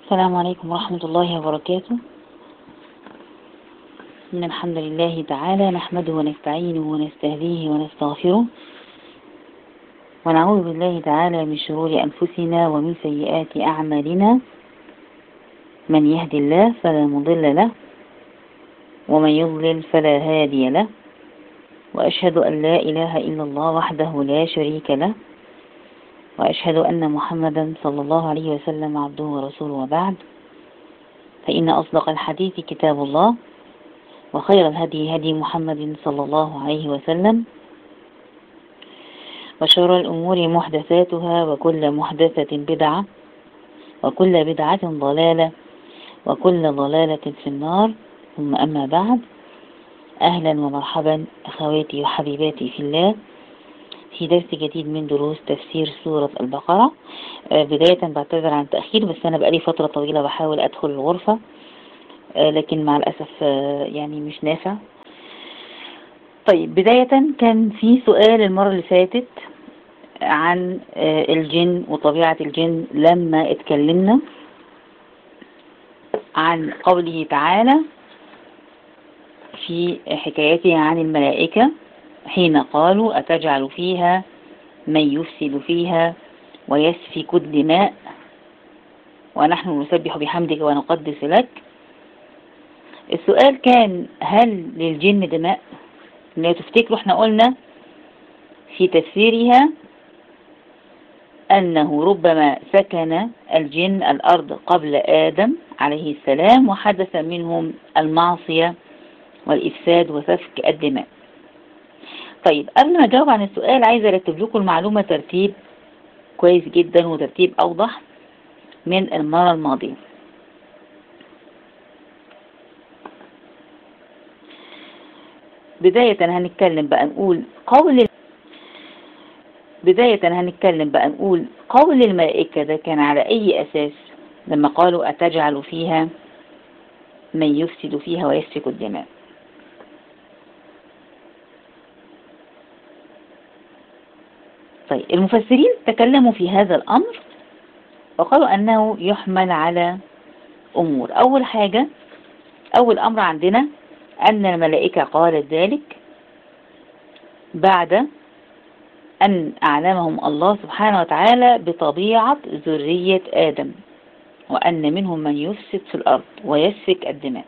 السلام عليكم ورحمة الله وبركاته إن الحمد لله تعالى نحمده ونستعينه ونستهديه ونستغفره ونعوذ بالله تعالى من شرور أنفسنا ومن سيئات أعمالنا من يهد الله فلا مضل له ومن يضلل فلا هادي له وأشهد أن لا إله إلا الله وحده لا شريك له وأشهد أن محمدا صلى الله عليه وسلم عبده ورسوله وبعد فإن أصدق الحديث كتاب الله وخير الهدي هدي محمد صلى الله عليه وسلم وشر الأمور محدثاتها وكل محدثة بدعة وكل بدعة ضلالة وكل ضلالة في النار ثم أما بعد أهلا ومرحبا أخواتي وحبيباتي في الله في درس جديد من دروس تفسير سورة البقرة بداية بعتذر عن التأخير بس أنا بقالي فترة طويلة بحاول أدخل الغرفة لكن مع الأسف يعني مش نافع طيب بداية كان في سؤال المرة اللي فاتت عن الجن وطبيعة الجن لما اتكلمنا عن قوله تعالى في حكايته عن الملائكة حين قالوا أتجعل فيها من يفسد فيها ويسفك الدماء ونحن نسبح بحمدك ونقدس لك السؤال كان هل للجن دماء لو تفتكروا احنا قلنا في تفسيرها أنه ربما سكن الجن الأرض قبل آدم عليه السلام وحدث منهم المعصية والإفساد وسفك الدماء طيب قبل ما أجاوب عن السؤال عايزة أرتب لكم المعلومة ترتيب كويس جدا وترتيب أوضح من المرة الماضية بداية هنتكلم بقى نقول قول بداية هنتكلم بقى نقول قول الملائكة ده كان على أي أساس لما قالوا أتجعل فيها من يفسد فيها ويسفك الدماء طيب المفسرين تكلموا في هذا الأمر وقالوا أنه يحمل على أمور أول حاجة أول أمر عندنا أن الملائكة قالت ذلك بعد أن أعلمهم الله سبحانه وتعالى بطبيعة ذرية آدم وأن منهم من يفسد في الأرض ويسفك الدماء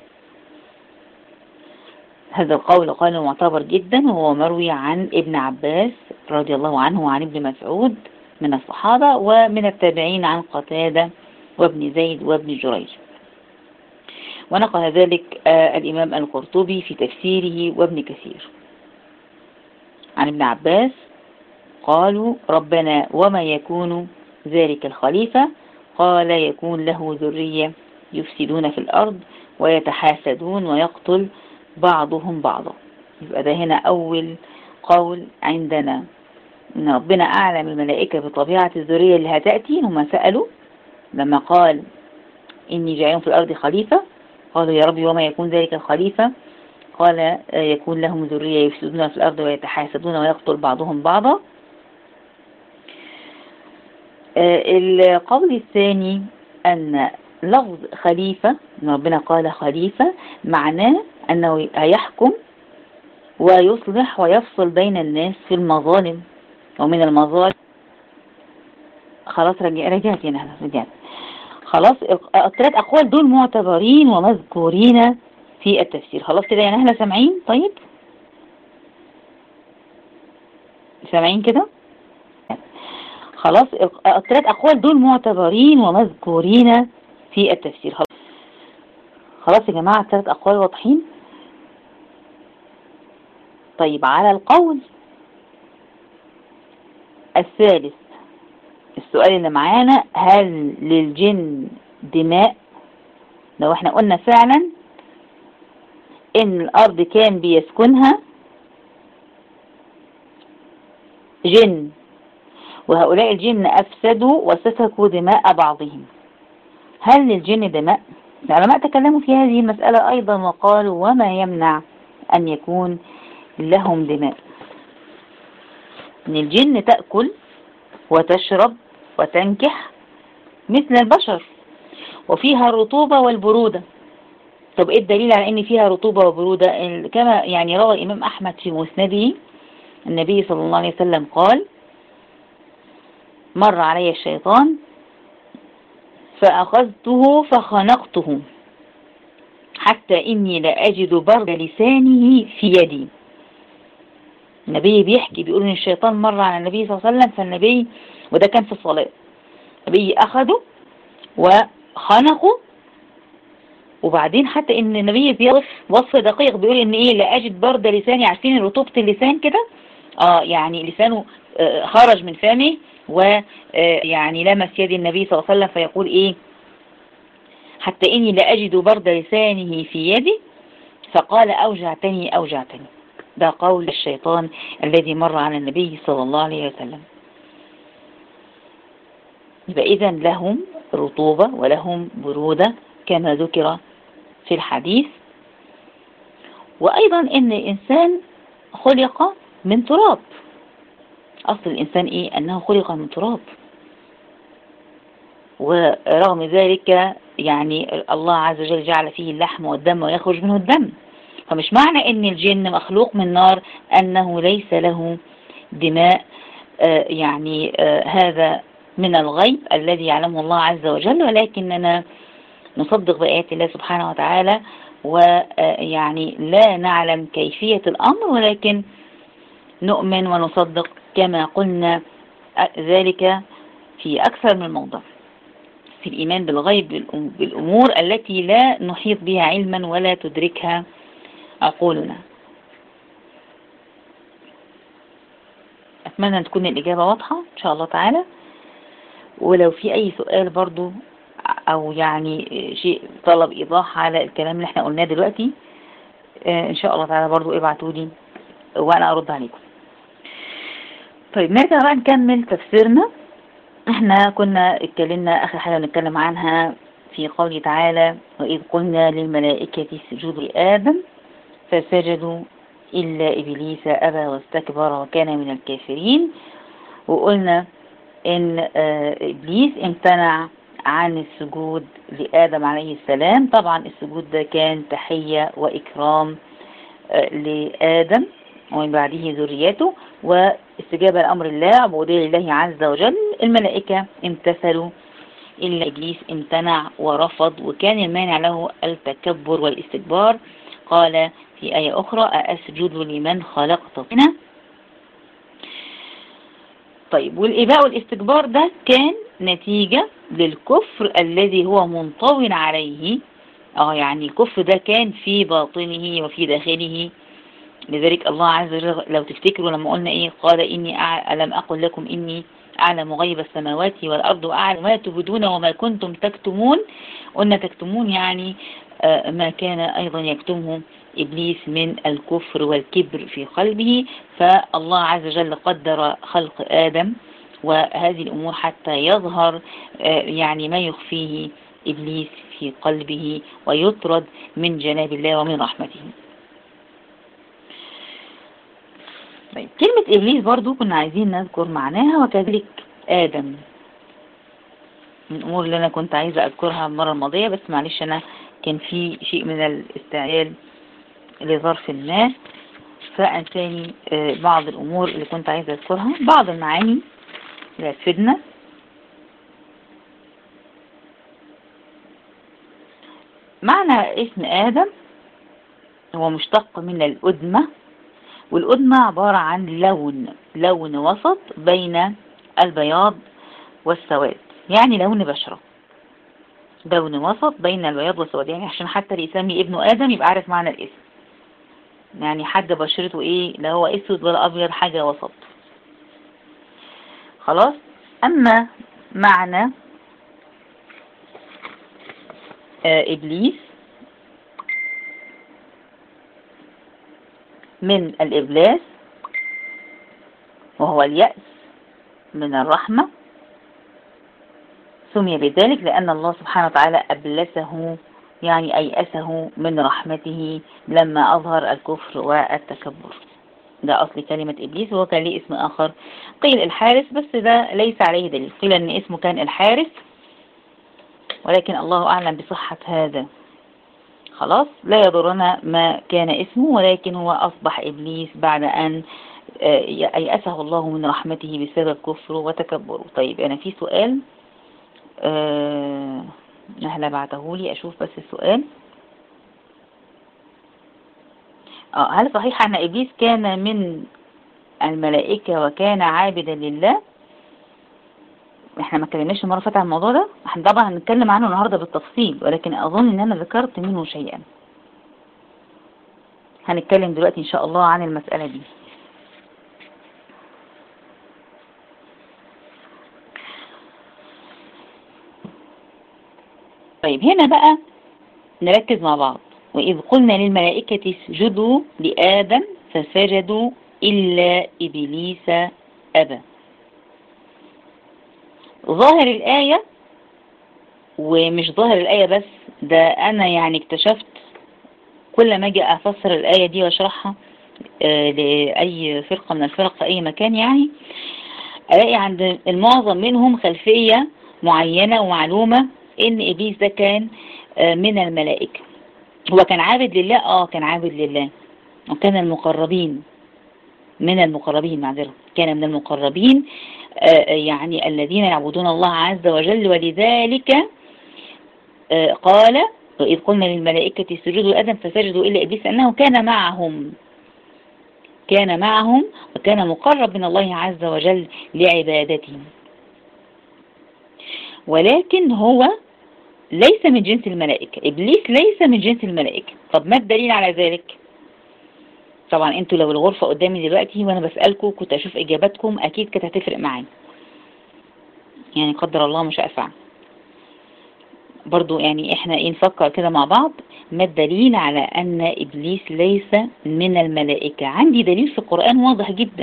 هذا القول قول معتبر جدا وهو مروي عن ابن عباس رضي الله عنه وعن ابن مسعود من الصحابة ومن التابعين عن قتادة وابن زيد وابن جريج ونقل ذلك الإمام القرطبي في تفسيره وابن كثير عن ابن عباس قالوا ربنا وما يكون ذلك الخليفة قال يكون له ذرية يفسدون في الأرض ويتحاسدون ويقتل بعضهم بعضا يبقى ده هنا أول قول عندنا إن ربنا أعلم الملائكة بطبيعة الذرية اللي هتأتي هم سألوا لما قال إني جاءهم في الأرض خليفة قالوا يا ربي وما يكون ذلك الخليفة قال يكون لهم ذرية يفسدون في الأرض ويتحاسدون ويقتل بعضهم بعضا القول الثاني أن لفظ خليفة ان ربنا قال خليفة معناه أنه هيحكم ويصلح ويفصل بين الناس في المظالم ومن المظالم خلاص رجعت هنا رجعت خلاص الثلاث أقوال دول معتبرين ومذكورين في التفسير خلاص كده يعني احنا سامعين طيب سامعين كده خلاص الثلاث أقوال دول معتبرين ومذكورين في التفسير خلاص خلاص يا جماعة الثلاث أقوال واضحين طيب على القول الثالث السؤال اللي معانا هل للجن دماء لو احنا قلنا فعلا ان الارض كان بيسكنها جن وهؤلاء الجن افسدوا وسفكوا دماء بعضهم هل للجن دماء العلماء تكلموا في هذه المسألة ايضا وقالوا وما يمنع ان يكون لهم دماء ان الجن تأكل وتشرب وتنكح مثل البشر وفيها الرطوبة والبرودة طب ايه الدليل على ان فيها رطوبة وبرودة كما يعني روى الامام احمد في مسنده النبي صلى الله عليه وسلم قال مر علي الشيطان فأخذته فخنقته حتى إني لأجد برد لسانه في يدي النبي بيحكي بيقول إن الشيطان مر على النبي صلى الله عليه وسلم فالنبي وده كان في الصلاة النبي أخده وخنقه وبعدين حتى ان النبي بيصف وصف دقيق بيقول ان ايه لا اجد برد لساني عارفين رطوبة اللسان كده اه يعني لسانه آه خرج من فمه ويعني لمس يد النبي صلى الله عليه وسلم فيقول ايه حتى اني لا اجد برد لسانه في يدي فقال اوجعتني اوجعتني ده قول الشيطان الذي مر على النبي صلى الله عليه وسلم يبقى اذا لهم رطوبة ولهم برودة كما ذكر في الحديث وأيضا أن الإنسان خلق من تراب أصل الإنسان إيه أنه خلق من تراب ورغم ذلك يعني الله عز وجل جعل فيه اللحم والدم ويخرج منه الدم فمش معنى أن الجن مخلوق من نار أنه ليس له دماء آه يعني آه هذا من الغيب الذي يعلمه الله عز وجل ولكننا نصدق بآيات الله سبحانه وتعالى ويعني لا نعلم كيفية الأمر ولكن نؤمن ونصدق كما قلنا ذلك في أكثر من موضع في الإيمان بالغيب بالأمور التي لا نحيط بها علما ولا تدركها عقولنا أتمنى أن تكون الإجابة واضحة إن شاء الله تعالى ولو في أي سؤال برضو او يعني شيء طلب ايضاح على الكلام اللي احنا قلناه دلوقتي ان شاء الله تعالى برضو ابعتوا لي وانا ارد عليكم طيب نرجع بقى نكمل تفسيرنا احنا كنا اتكلمنا اخر حاجة نتكلم عنها في قوله تعالى واذ قلنا للملائكة اسجدوا لآدم فسجدوا إلا إبليس أبى واستكبر وكان من الكافرين وقلنا إن إبليس امتنع عن السجود لآدم عليه السلام طبعا السجود ده كان تحية وإكرام لآدم ومن بعده ذريته واستجابة لأمر الله عبودية لله عز وجل الملائكة امتثلوا إلا إبليس امتنع ورفض وكان المانع له التكبر والاستكبار قال في آية أخرى أأسجد لمن خلقت طينا طيب والإباء والاستكبار ده كان نتيجة للكفر الذي هو منطوي عليه اه يعني الكفر ده كان في باطنه وفي داخله لذلك الله عز وجل لو تفتكروا لما قلنا ايه قال اني ألم اقل لكم اني اعلم غيب السماوات والارض واعلم ما تبدون وما كنتم تكتمون قلنا تكتمون يعني آه ما كان ايضا يكتمه إبليس من الكفر والكبر في قلبه فالله عز وجل قدر خلق آدم وهذه الأمور حتى يظهر يعني ما يخفيه إبليس في قلبه ويطرد من جناب الله ومن رحمته طيب كلمة إبليس برضو كنا عايزين نذكر معناها وكذلك آدم من الأمور اللي أنا كنت عايزة أذكرها المرة الماضية بس معلش أنا كان في شيء من الاستعجال لظرف ما فأنساني بعض الأمور اللي كنت عايزة أذكرها بعض المعاني اللي هتفيدنا معنى اسم آدم هو مشتق من الأدمة والأدمة عبارة عن لون لون وسط بين البياض والسواد يعني لون بشرة لون وسط بين البياض والسواد يعني عشان حتى اللي يسمي ابنه آدم يبقى عارف معنى الاسم يعني حد بشرته ايه لا هو اسود ولا ابيض حاجة وسط خلاص اما معنى آه ابليس من الابلاس وهو اليأس من الرحمة سمي بذلك لأن الله سبحانه وتعالى أبلسه يعني أيأسه من رحمته لما أظهر الكفر والتكبر ده أصل كلمة إبليس وهو كان ليه اسم آخر قيل الحارس بس ده ليس عليه دليل قيل أن اسمه كان الحارس ولكن الله أعلم بصحة هذا خلاص لا يضرنا ما كان اسمه ولكن هو أصبح إبليس بعد أن يأسه الله من رحمته بسبب كفره وتكبره طيب أنا في سؤال أه نهلا بعته لي أشوف بس السؤال آه هل صحيح أن إبليس كان من الملائكة وكان عابدا لله احنا ما اتكلمناش المره فاتت عن الموضوع ده احنا طبعا هنتكلم عنه النهارده بالتفصيل ولكن اظن ان انا ذكرت منه شيئا هنتكلم دلوقتي ان شاء الله عن المسألة دي طيب هنا بقى نركز مع بعض وإذ قلنا للملائكة اسجدوا لآدم فسجدوا إلا إبليس أبى ظاهر الآية ومش ظاهر الآية بس ده أنا يعني اكتشفت كل ما أجي أفسر الآية دي وأشرحها لأي فرقة من الفرق في أي مكان يعني ألاقي عند المعظم منهم خلفية معينة ومعلومة إن إبليس ده كان من الملائكة هو كان عابد لله آه كان عابد لله وكان المقربين من المقربين معذرة كان من المقربين يعني الذين يعبدون الله عز وجل ولذلك قال وإذ قلنا للملائكة اسجدوا لآدم فسجدوا إلا إبليس أنه كان معهم كان معهم وكان مقرب من الله عز وجل لعبادته ولكن هو ليس من جنس الملائكة إبليس ليس من جنس الملائكة طب ما الدليل على ذلك طبعا انتوا لو الغرفة قدامي دلوقتي وانا بسألكم كنت اشوف اجاباتكم اكيد كانت هتفرق معايا يعني قدر الله مش فعل برضو يعني احنا ايه نفكر كده مع بعض ما الدليل على ان ابليس ليس من الملائكة عندي دليل في القرآن واضح جدا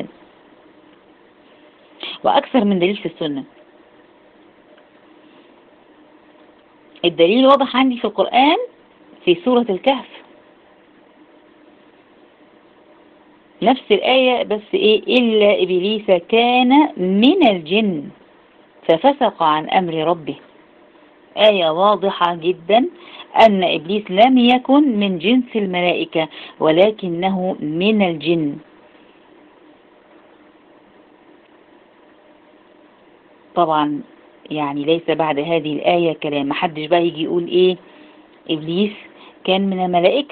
واكثر من دليل في السنة الدليل واضح عندي في القرآن في سورة الكهف نفس الآية بس إيه إلا إبليس كان من الجن ففسق عن أمر ربه آية واضحة جدا أن إبليس لم يكن من جنس الملائكة ولكنه من الجن طبعا يعني ليس بعد هذه الآية كلام محدش بقى يجي يقول إيه إبليس كان من الملائكة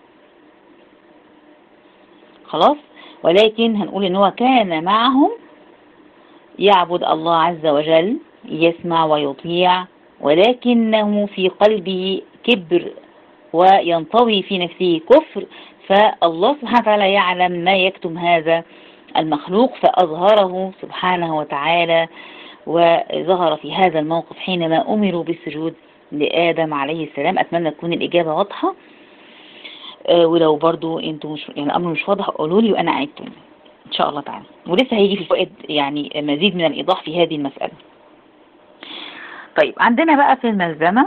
خلاص ولكن هنقول ان هو كان معهم يعبد الله عز وجل يسمع ويطيع ولكنه في قلبه كبر وينطوي في نفسه كفر فالله سبحانه وتعالى يعلم ما يكتم هذا المخلوق فأظهره سبحانه وتعالى وظهر في هذا الموقف حينما أمروا بالسجود لآدم عليه السلام أتمنى تكون الإجابة واضحة ولو برضو انتوا مش يعني الامر مش واضح قولوا لي وانا اعدته ان شاء الله تعالى ولسه هيجي في الفوائد يعني مزيد من الايضاح في هذه المسألة طيب عندنا بقى في الملزمة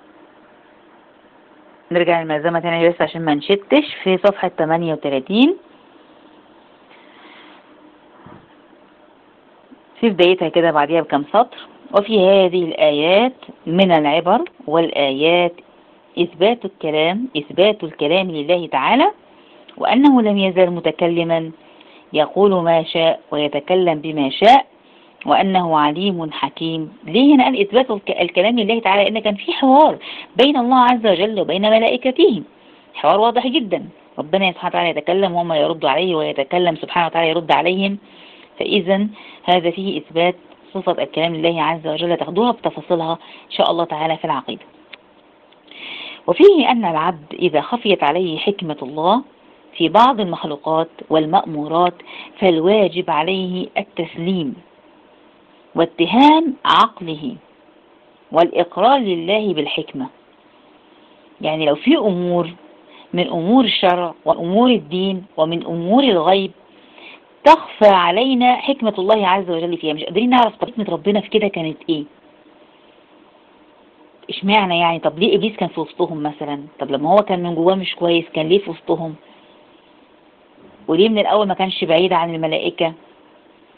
نرجع للملزمة تاني بس عشان ما نشتش في صفحة 38 في بدايتها كده بعديها بكم سطر وفي هذه الآيات من العبر والآيات إثبات الكلام إثبات الكلام لله تعالى وأنه لم يزل متكلما يقول ما شاء ويتكلم بما شاء وأنه عليم حكيم ليه هنا قال إثبات الكلام لله تعالى لأن كان في حوار بين الله عز وجل وبين ملائكته حوار واضح جدا ربنا سبحانه وتعالى يتكلم وهم يرد عليه ويتكلم سبحانه وتعالى يرد عليهم فإذا هذا فيه إثبات صفة الكلام لله عز وجل تاخدوها بتفاصيلها إن شاء الله تعالى في العقيدة وفيه أن العبد إذا خفيت عليه حكمة الله في بعض المخلوقات والمأمورات فالواجب عليه التسليم واتهام عقله والإقرار لله بالحكمة يعني لو في أمور من أمور الشرع وأمور الدين ومن أمور الغيب تخفى علينا حكمة الله عز وجل فيها مش قادرين نعرف حكمة ربنا في كده كانت ايه اشمعنى يعني طب ليه ابليس كان في وسطهم مثلا طب لما هو كان من جواه مش كويس كان ليه في وسطهم وليه من الاول ما كانش بعيد عن الملائكة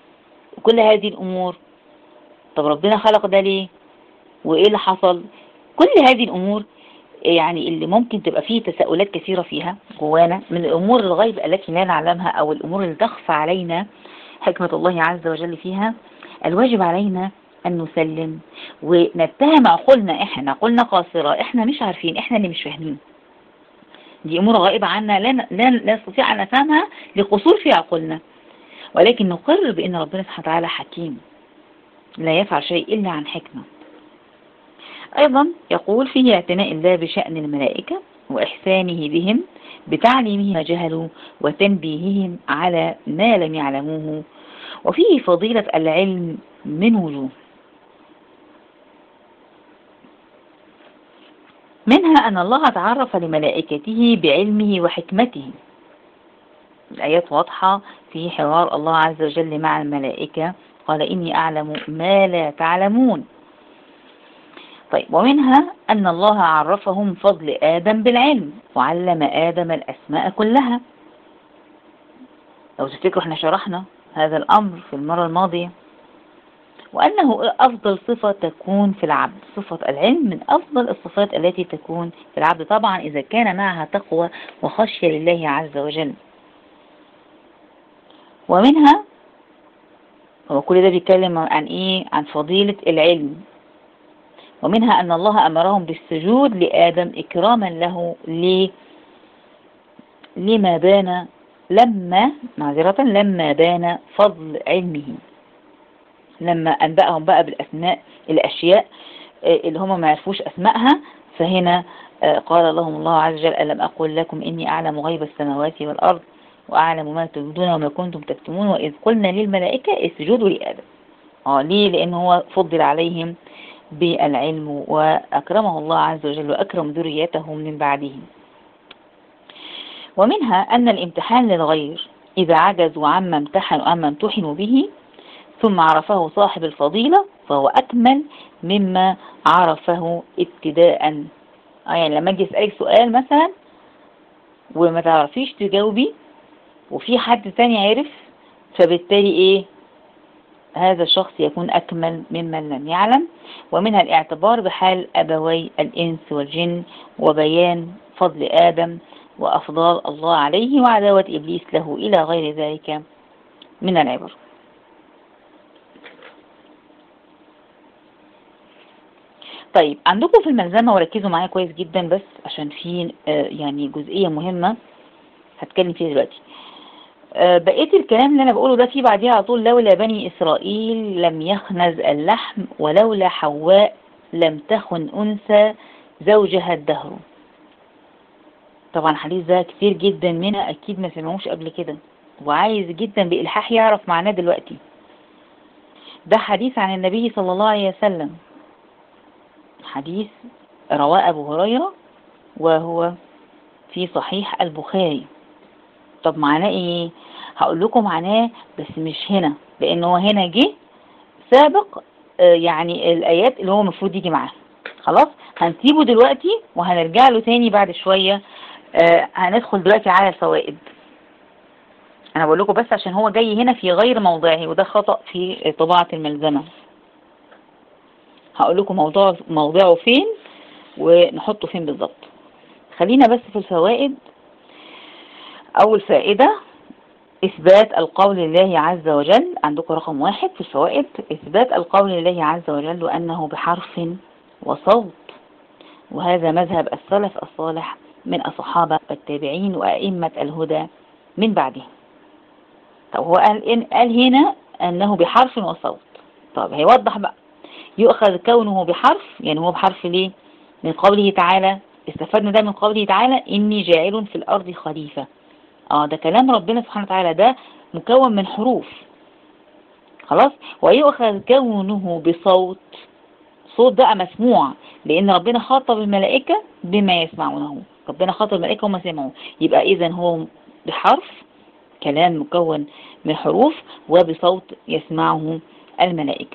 وكل هذه الامور طب ربنا خلق ده ليه وايه اللي حصل كل هذه الأمور يعني اللي ممكن تبقى فيه تساؤلات كثيرة فيها جوانا من الأمور الغيب التي لا نعلمها أو الأمور اللي تخفى علينا حكمة الله عز وجل فيها الواجب علينا أن نسلم ونتهم عقولنا إحنا عقولنا قاصرة إحنا مش عارفين إحنا اللي مش فاهمين دي أمور غائبة عنا لا, لا, لا نستطيع أن نفهمها لقصور في عقولنا ولكن نقر بأن ربنا سبحانه وتعالى حكيم لا يفعل شيء إلا عن حكمة أيضا يقول فيه اعتناء الله بشأن الملائكة وإحسانه بهم بتعليمه ما جهلوا وتنبيههم على ما لم يعلموه وفيه فضيلة العلم من وجوه منها أن الله تعرف لملائكته بعلمه وحكمته الآيات واضحة في حوار الله عز وجل مع الملائكة قال إني أعلم ما لا تعلمون طيب ومنها أن الله عرفهم فضل آدم بالعلم وعلم آدم الأسماء كلها لو تفتكروا احنا شرحنا هذا الأمر في المرة الماضية وأنه أفضل صفة تكون في العبد صفة العلم من أفضل الصفات التي تكون في العبد طبعا إذا كان معها تقوى وخشية لله عز وجل ومنها هو كل ده بيتكلم عن إيه عن فضيلة العلم ومنها أن الله أمرهم بالسجود لآدم إكراما له ل لما بان لما معذرة لما بان فضل علمه لما أنبأهم بقى بالأسماء الأشياء اللي هم ما يعرفوش أسمائها فهنا قال لهم الله عز وجل ألم أقول لكم إني أعلم غيب السماوات والأرض وأعلم ما تبدون وما كنتم تكتمون وإذ قلنا للملائكة اسجدوا لآدم اه ليه لأن هو فضل عليهم بالعلم وأكرمه الله عز وجل وأكرم ذريته من بعده ومنها أن الامتحان للغير إذا عجزوا عما امتحنوا عما امتحنوا به ثم عرفه صاحب الفضيلة فهو أكمل مما عرفه ابتداء آه يعني لما أجي أسألك سؤال مثلا وما تعرفيش تجاوبي وفي حد تاني عرف فبالتالي إيه هذا الشخص يكون أكمل ممن لم يعلم ومنها الاعتبار بحال أبوي الإنس والجن وبيان فضل آدم وأفضال الله عليه وعداوة إبليس له إلى غير ذلك من العبر طيب عندكم في الملزمة وركزوا معايا كويس جدا بس عشان في يعني جزئية مهمة هتكلم فيها دلوقتي بقية الكلام اللي أنا بقوله ده فيه بعديها على طول لولا بني إسرائيل لم يخنز اللحم ولولا حواء لم تخن أنثى زوجها الدهر طبعا الحديث ده كتير جدا منا أكيد ما سمعوش قبل كده وعايز جدا بإلحاح يعرف معناه دلوقتي ده حديث عن النبي صلى الله عليه وسلم حديث رواه أبو هريرة وهو في صحيح البخاري طب معناه ايه هقول لكم معناه بس مش هنا لان هو هنا جه سابق آه يعني الايات اللي هو المفروض يجي معاها خلاص هنسيبه دلوقتي وهنرجع له تاني بعد شوية آه هندخل دلوقتي على الفوائد انا بقول لكم بس عشان هو جاي هنا في غير موضعه وده خطأ في طباعة الملزمة هقول لكم موضوع موضعه فين ونحطه فين بالظبط خلينا بس في الفوائد أول فائدة إثبات القول لله عز وجل عندكم رقم واحد في الفوائد إثبات القول لله عز وجل وأنه بحرف وصوت وهذا مذهب السلف الصالح من الصحابة والتابعين وأئمة الهدى من بعدهم طب هو قال, إن قال هنا أنه بحرف وصوت طب هيوضح بقى يؤخذ كونه بحرف يعني هو بحرف ليه من قوله تعالى استفدنا ده من قوله تعالى إني جاعل في الأرض خليفة اه ده كلام ربنا سبحانه وتعالى ده مكون من حروف خلاص ويؤخذ كونه بصوت صوت بقى مسموع لان ربنا خاطب الملائكة بما يسمعونه ربنا خاطب الملائكة وما سمعوا يبقى اذا هو بحرف كلام مكون من حروف وبصوت يسمعه الملائكة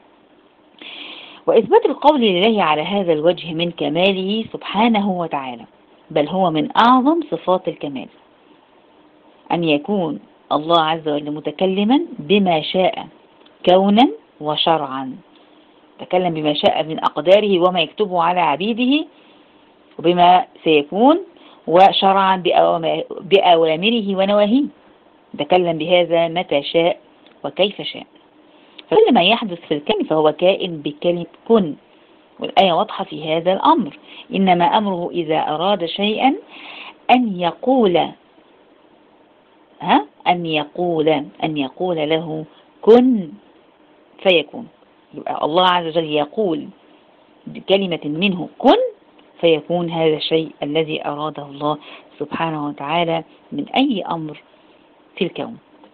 وإثبات القول لله على هذا الوجه من كماله سبحانه وتعالى بل هو من أعظم صفات الكمال أن يكون الله عز وجل متكلما بما شاء كونا وشرعا تكلم بما شاء من أقداره وما يكتبه على عبيده وبما سيكون وشرعا بأوامره ونواهيه تكلم بهذا متى شاء وكيف شاء فكل ما يحدث في الكون فهو كائن بكلمة كن والآية واضحة في هذا الأمر إنما أمره إذا أراد شيئا أن يقول ها أن يقول أن يقول له كن فيكون يبقى الله عز وجل يقول بكلمة منه كن فيكون هذا الشيء الذي أراده الله سبحانه وتعالى من أي أمر في الكون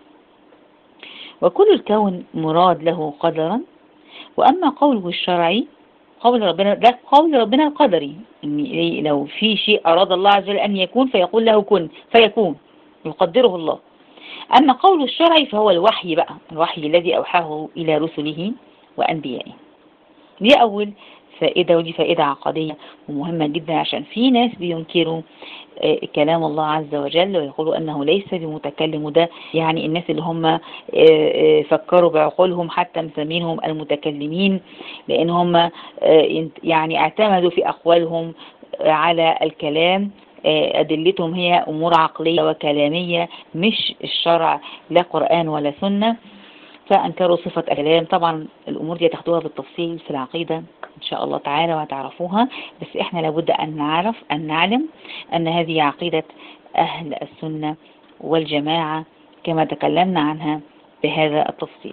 وكل الكون مراد له قدرا وأما قوله الشرعي قول ربنا ده قول ربنا القدري إن لو في شيء أراد الله عز وجل أن يكون فيقول له كن فيكون يقدره الله أما قول الشرعي فهو الوحي بقى الوحي الذي أوحاه إلى رسله وأنبيائه دي أول فائدة ودي فائدة عقدية ومهمة جدا عشان في ناس بينكروا آه، كلام الله عز وجل ويقولوا أنه ليس بمتكلم وده يعني الناس اللي هم آه، آه، فكروا بعقولهم حتى مسمينهم المتكلمين لأن هم يعني اعتمدوا في أقوالهم على الكلام أدلتهم هي أمور عقلية وكلامية مش الشرع لا قرآن ولا سنة فأنكروا صفة الكلام طبعا الأمور دي تاخدوها بالتفصيل في العقيدة إن شاء الله تعالى وهتعرفوها بس إحنا لابد أن نعرف أن نعلم أن هذه عقيدة أهل السنة والجماعة كما تكلمنا عنها بهذا التفصيل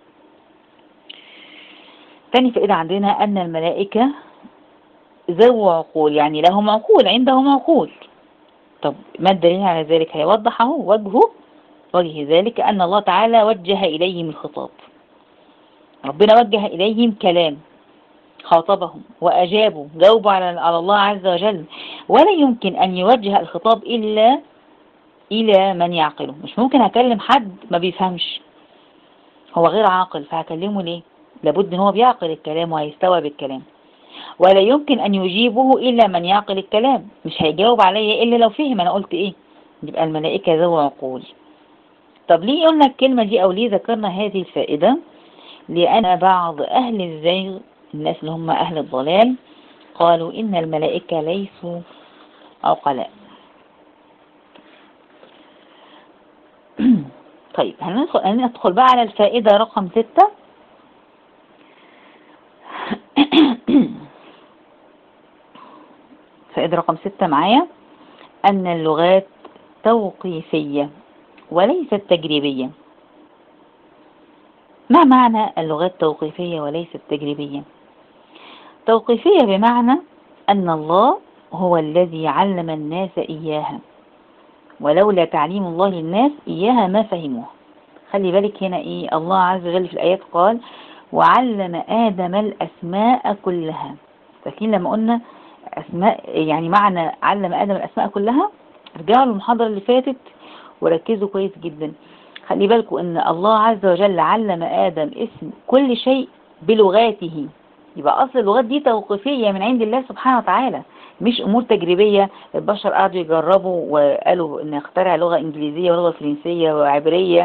ثاني فائدة عندنا أن الملائكة ذو عقول يعني لهم عقول عندهم عقول طب ما الدليل على ذلك هيوضح اهو وجهه وجه ذلك أن الله تعالى وجه إليهم الخطاب ربنا وجه إليهم كلام خاطبهم وأجابوا جاوبوا على الله عز وجل ولا يمكن أن يوجه الخطاب إلا إلى من يعقله مش ممكن أكلم حد ما بيفهمش هو غير عاقل فهكلمه ليه لابد ان هو بيعقل الكلام وهيستوعب الكلام ولا يمكن أن يجيبه إلا من يعقل الكلام مش هيجاوب عليا إلا لو فهم أنا قلت إيه يبقى الملائكة ذو عقول طب ليه قلنا الكلمة دي أو ليه ذكرنا هذه الفائدة لأن بعض أهل الزيغ الناس اللي هم أهل الضلال قالوا إن الملائكة ليسوا عقلاء طيب هندخل, هندخل بقى على الفائدة رقم ستة فائدة رقم ستة معايا أن اللغات توقيفية وليست تجريبية ما معنى اللغات توقيفية وليست تجريبية توقيفية بمعنى أن الله هو الذي علم الناس إياها ولولا تعليم الله للناس إياها ما فهموها خلي بالك هنا إيه الله عز وجل في الآيات قال وعلم آدم الأسماء كلها فاكرين لما قلنا أسماء يعني معنى علم آدم الأسماء كلها رجعوا للمحاضرة اللي فاتت وركزوا كويس جدا خلي بالكم ان الله عز وجل علم آدم اسم كل شيء بلغاته يبقى أصل اللغات دي توقيفية من عند الله سبحانه وتعالى مش أمور تجريبية البشر قعدوا يجربوا وقالوا إن اخترع لغة إنجليزية ولغة فرنسية وعبرية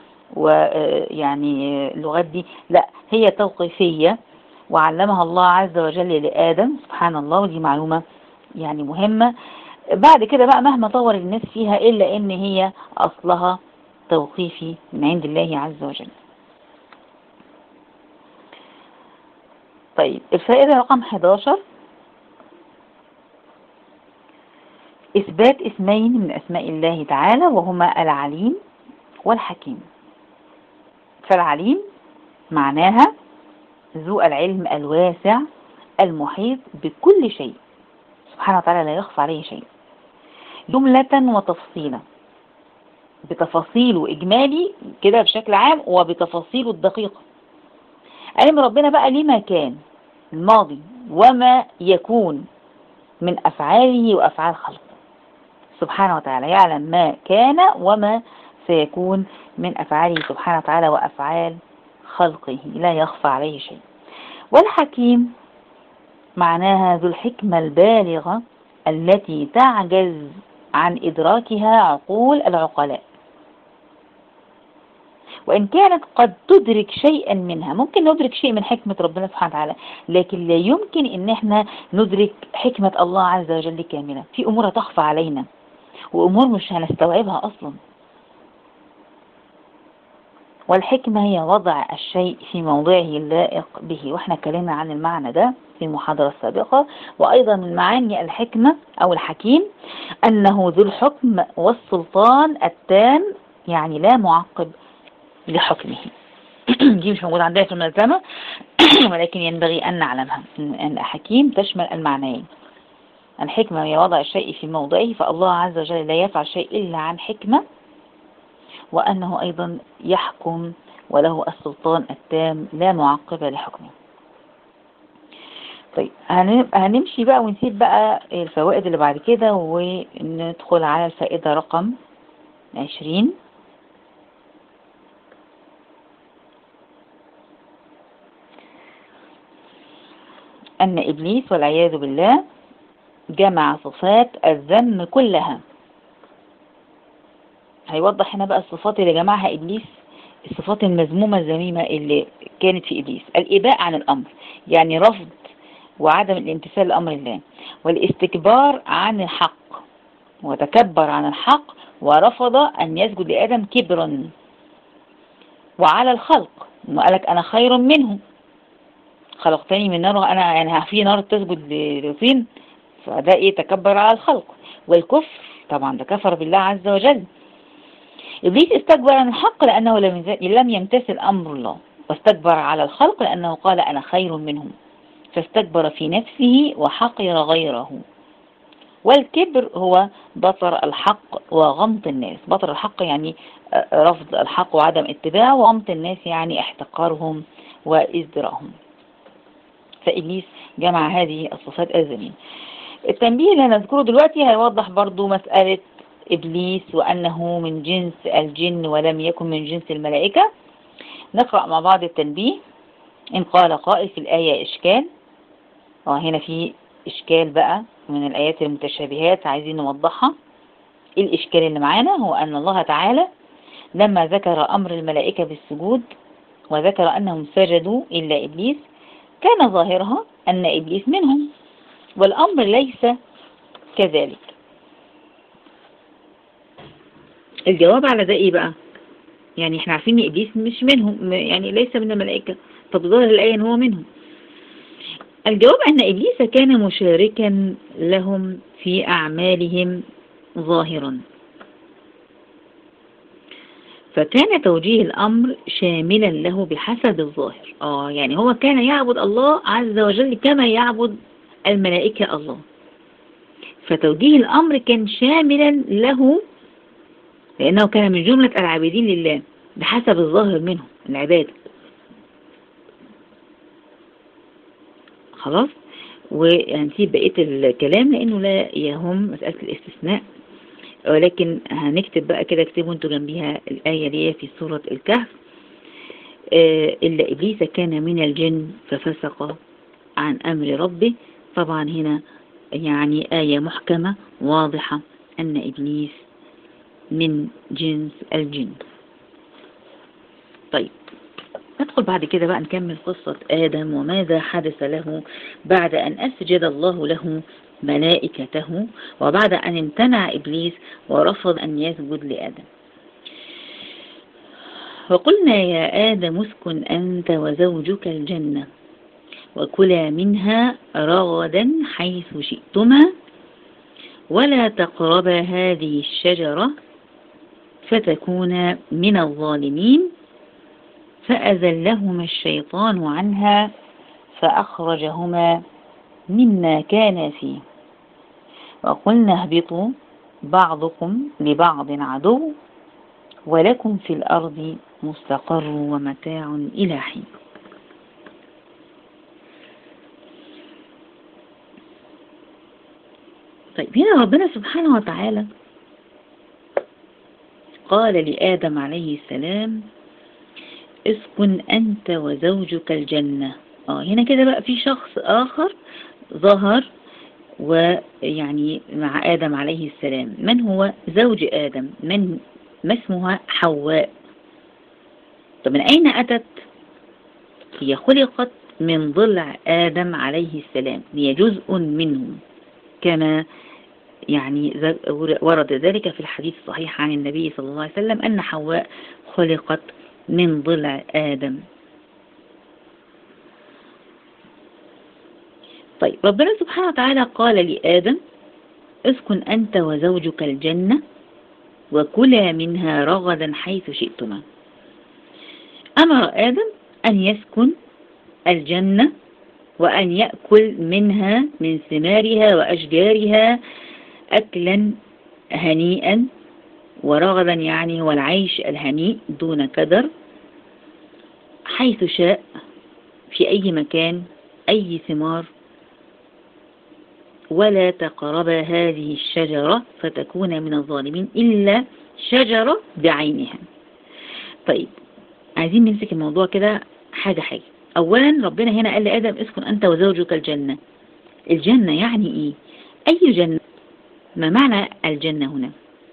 ويعني اللغات دي لا هي توقيفية وعلمها الله عز وجل لآدم سبحان الله ودي معلومة يعني مهمة بعد كده بقى مهما طور الناس فيها إلا إن هي أصلها توقيفي من عند الله عز وجل طيب الفائدة رقم 11 إثبات اسمين من أسماء الله تعالى وهما العليم والحكيم فالعليم معناها ذو العلم الواسع المحيط بكل شيء سبحانه وتعالى لا يخفى عليه شيء جملة وتفصيلا بتفاصيله إجمالي كده بشكل عام وبتفاصيله الدقيقة علم ربنا بقى لما كان الماضي وما يكون من أفعاله وأفعال خلقه سبحانه وتعالى يعلم ما كان وما سيكون من أفعاله سبحانه وتعالى وأفعال خلقه لا يخفى عليه شيء والحكيم معناها ذو الحكمة البالغة التي تعجز عن إدراكها عقول العقلاء وإن كانت قد تدرك شيئا منها ممكن ندرك شيء من حكمة ربنا سبحانه وتعالى لكن لا يمكن إن احنا ندرك حكمة الله عز وجل كاملة في أمور تخفى علينا وأمور مش هنستوعبها أصلا والحكمة هي وضع الشيء في موضعه اللائق به واحنا اتكلمنا عن المعنى ده في المحاضرة السابقة وأيضا من معاني الحكمة أو الحكيم أنه ذو الحكم والسلطان التام يعني لا معقب لحكمه دي مش موجودة عندنا في الملزمة ولكن ينبغي أن نعلمها أن الحكيم تشمل المعنيين الحكمة هي وضع الشيء في موضعه فالله عز وجل لا يفعل شيء إلا عن حكمة وأنه أيضا يحكم وله السلطان التام لا معقب لحكمه طيب هنمشي بقى ونسيب بقى الفوائد اللي بعد كده وندخل على الفائدة رقم عشرين أن إبليس والعياذ بالله جمع صفات الذم كلها هيوضح هنا بقى الصفات اللي جمعها إبليس الصفات المذمومة الذميمة اللي كانت في إبليس الإباء عن الأمر يعني رفض وعدم الامتثال لأمر الله والاستكبار عن الحق وتكبر عن الحق ورفض أن يسجد لآدم كبرا وعلى الخلق وقالك أنا خير منه خلقتني من نار أنا يعني في نار تسجد لطين فده إيه تكبر على الخلق والكفر طبعا ده كفر بالله عز وجل إبليس استكبر عن الحق لأنه لم يمتثل أمر الله واستكبر على الخلق لأنه قال أنا خير منهم فاستكبر في نفسه وحقر غيره والكبر هو بطر الحق وغمط الناس بطر الحق يعني رفض الحق وعدم اتباعه وغمط الناس يعني احتقارهم وازدراءهم فإبليس جمع هذه الصفات الذميمة التنبيه اللي هنذكره دلوقتي هيوضح برضو مسألة إبليس وأنه من جنس الجن ولم يكن من جنس الملائكة نقرأ مع بعض التنبيه إن قال قائل في الآية إشكال اه هنا في إشكال بقى من الآيات المتشابهات عايزين نوضحها إيه الإشكال اللي معانا هو أن الله تعالى لما ذكر أمر الملائكة بالسجود وذكر أنهم سجدوا إلا إبليس كان ظاهرها أن إبليس منهم والأمر ليس كذلك الجواب على ده إيه بقى يعني احنا عارفين ان إبليس مش منهم يعني ليس من الملائكة طب ظاهر الآية أن هو منهم الجواب أن إبليس كان مشاركا لهم في أعمالهم ظاهرا فكان توجيه الأمر شاملا له بحسب الظاهر آه يعني هو كان يعبد الله عز وجل كما يعبد الملائكة الله فتوجيه الأمر كان شاملا له لأنه كان من جملة العابدين لله بحسب الظاهر منه العبادة خلاص وهنسيب بقية الكلام لأنه لا يهم مسألة الاستثناء ولكن هنكتب بقى كده اكتبوا انتوا جنبيها الآية دي في سورة الكهف إلا إبليس كان من الجن ففسق عن أمر ربه طبعا هنا يعني آية محكمة واضحة أن إبليس من جنس الجن طيب ندخل بعد كده بقى نكمل قصة آدم وماذا حدث له بعد أن أسجد الله له ملائكته وبعد أن امتنع إبليس ورفض أن يسجد لآدم وقلنا يا آدم اسكن أنت وزوجك الجنة وكلا منها رغدا حيث شئتما ولا تقربا هذه الشجرة فتكونا من الظالمين فأزلهما الشيطان عنها فأخرجهما مما كان فيه وقلنا اهبطوا بعضكم لبعض عدو ولكم في الأرض مستقر ومتاع إلى حين طيب هنا ربنا سبحانه وتعالى قال لآدم عليه السلام اسكن أنت وزوجك الجنة اه هنا كده بقى في شخص آخر ظهر ويعني مع آدم عليه السلام من هو زوج آدم من ما اسمها حواء طب من أين أتت هي خلقت من ضلع آدم عليه السلام هي جزء منه كما يعني ورد ذلك في الحديث الصحيح عن النبي صلى الله عليه وسلم أن حواء خلقت من ضلع آدم طيب ربنا سبحانه وتعالى قال لآدم اسكن أنت وزوجك الجنة وكلا منها رغدا حيث شئتما أمر آدم أن يسكن الجنة وأن يأكل منها من ثمارها وأشجارها أكلا هنيئا ورغدا يعني هو العيش الهنيء دون كدر حيث شاء في أي مكان أي ثمار ولا تقرب هذه الشجرة فتكون من الظالمين إلا شجرة بعينها طيب عايزين نمسك الموضوع كده حاجة حاجة أولا ربنا هنا قال لآدم اسكن أنت وزوجك الجنة الجنة يعني إيه أي جنة ما معنى الجنة هنا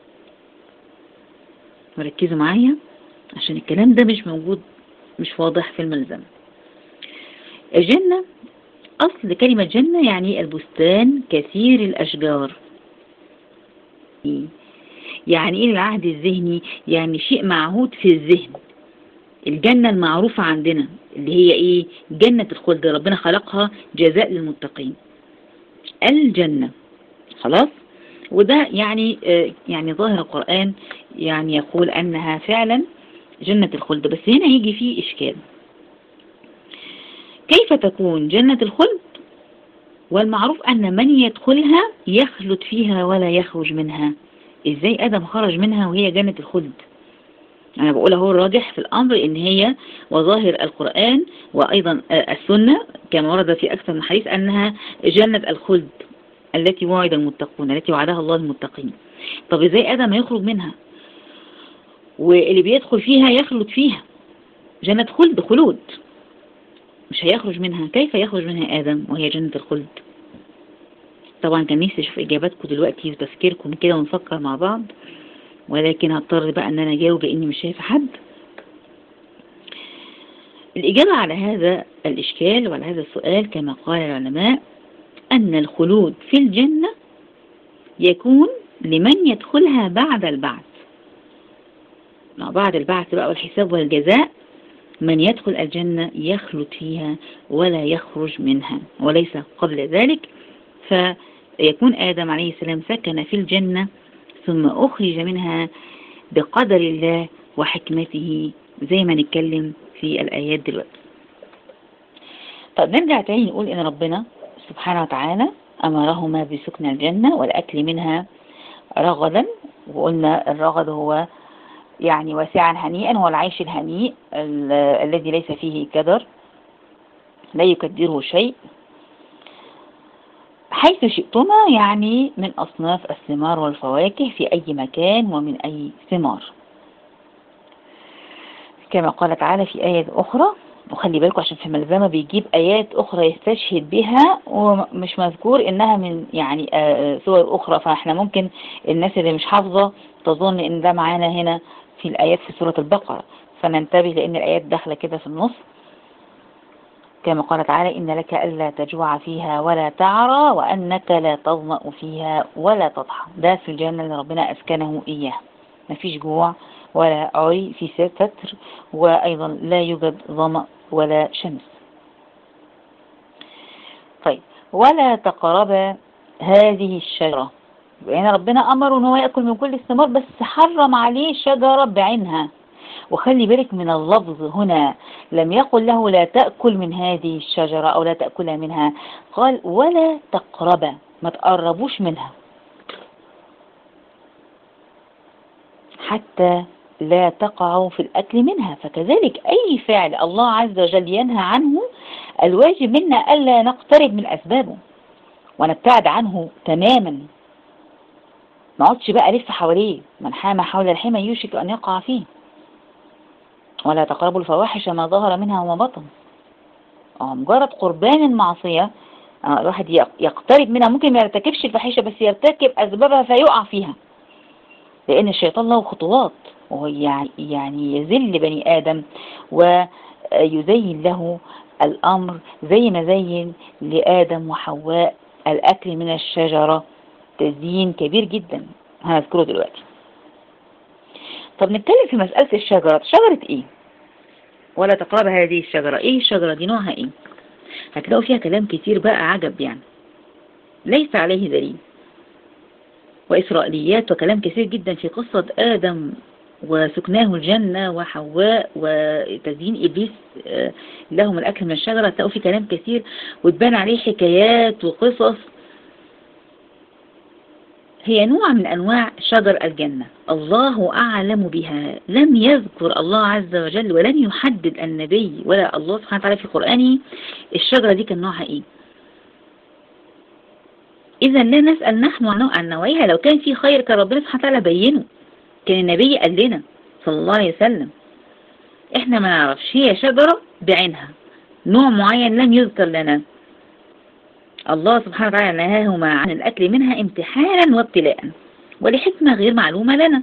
وركزوا معايا عشان الكلام ده مش موجود مش واضح في الملزم الجنة أصل كلمة جنة يعني البستان كثير الأشجار يعني إيه العهد الذهني يعني شيء معهود في الذهن الجنة المعروفة عندنا اللي هي إيه جنة الخلد ربنا خلقها جزاء للمتقين الجنة خلاص وده يعني يعني ظاهر القرآن يعني يقول أنها فعلا جنة الخلد بس هنا يجي فيه إشكال كيف تكون جنة الخلد والمعروف أن من يدخلها يخلد فيها ولا يخرج منها إزاي آدم خرج منها وهي جنة الخلد أنا بقول هو الراجح في الأمر إن هي وظاهر القرآن وأيضا السنة كما ورد في أكثر من حديث أنها جنة الخلد التي وعد المتقون التي وعدها الله المتقين طب إزاي آدم يخرج منها واللي بيدخل فيها يخلد فيها جنة خلد خلود مش هيخرج منها كيف يخرج منها آدم وهي جنة الخلد طبعا كان نفسي اشوف اجاباتكم دلوقتي وتفكيركم كده ونفكر مع بعض ولكن هضطر بقى ان انا اجاوب لاني مش شايفه حد الإجابة على هذا الإشكال وعلى هذا السؤال كما قال العلماء أن الخلود في الجنة يكون لمن يدخلها بعد البعث بعد البعث بقى والحساب والجزاء من يدخل الجنة يخلد فيها ولا يخرج منها وليس قبل ذلك فيكون آدم عليه السلام سكن في الجنة ثم أخرج منها بقدر الله وحكمته زي ما نتكلم في الآيات دلوقتي طب نرجع تاني نقول إن ربنا سبحانه وتعالى أمرهما بسكن الجنة والأكل منها رغدا وقلنا الرغد هو يعني واسعا هنيئا هو العيش الهنيء الذي ليس فيه كدر لا يكدره شيء حيث شئتما يعني من أصناف الثمار والفواكه في أي مكان ومن أي ثمار كما قال تعالى في آية أخرى وخلي بالكم عشان في الملزمة بيجيب آيات أخرى يستشهد بها ومش مذكور إنها من يعني سور أخرى فإحنا ممكن الناس اللي مش حافظة تظن إن ده معانا هنا في الآيات في سورة البقرة فننتبه لأن الآيات داخلة كده في النص كما قال تعالى إن لك ألا تجوع فيها ولا تعرى وأنك لا تظمأ فيها ولا تضحى ده في الجنة اللي ربنا أسكنه إياه مفيش جوع ولا عري في ستر وأيضا لا يوجد ظمأ ولا شمس طيب ولا تقرب هذه الشجرة يعني ربنا أمره أنه يأكل من كل الثمار بس حرم عليه شجرة بعينها وخلي بالك من اللفظ هنا لم يقل له لا تأكل من هذه الشجرة أو لا تأكل منها قال ولا تقرب ما تقربوش منها حتى لا تقعوا في الأكل منها فكذلك أي فعل الله عز وجل ينهى عنه الواجب منا ألا نقترب من أسبابه ونبتعد عنه تماما ما عدش بقى لف حواليه من حام حول الحمى يوشك أن يقع فيه ولا تقربوا الفواحش ما ظهر منها وما بطن مجرد قربان المعصية الواحد يقترب منها ممكن ما يرتكبش الفاحشة بس يرتكب أسبابها فيقع فيها لأن الشيطان له خطوات ويعني يعني يذل بني آدم ويزين له الأمر زي ما زين لآدم وحواء الأكل من الشجرة تزيين كبير جدا هنذكره دلوقتي طب نتكلم في مسألة الشجرة شجرة ايه ولا تقرب هذه الشجرة ايه الشجرة دي نوعها ايه هتلاقوا فيها كلام كتير بقى عجب يعني ليس عليه دليل وإسرائيليات وكلام كثير جدا في قصة آدم وسكناه الجنة وحواء وتزيين إبليس لهم الأكل من الشجرة تلاقوا في كلام كثير وتبان عليه حكايات وقصص هي نوع من أنواع شجر الجنة الله أعلم بها لم يذكر الله عز وجل ولم يحدد النبي ولا الله سبحانه وتعالى في قرآنه الشجرة دي كان نوعها إيه إذا لا نسأل نحن عن نوعها لو كان في خير كان ربنا سبحانه وتعالى بينه كان النبي قال لنا صلى الله عليه وسلم احنا ما نعرفش هي شجرة بعينها نوع معين لم يذكر لنا الله سبحانه وتعالى نهاهما عن الأكل منها امتحانا وابتلاء ولحكمة غير معلومة لنا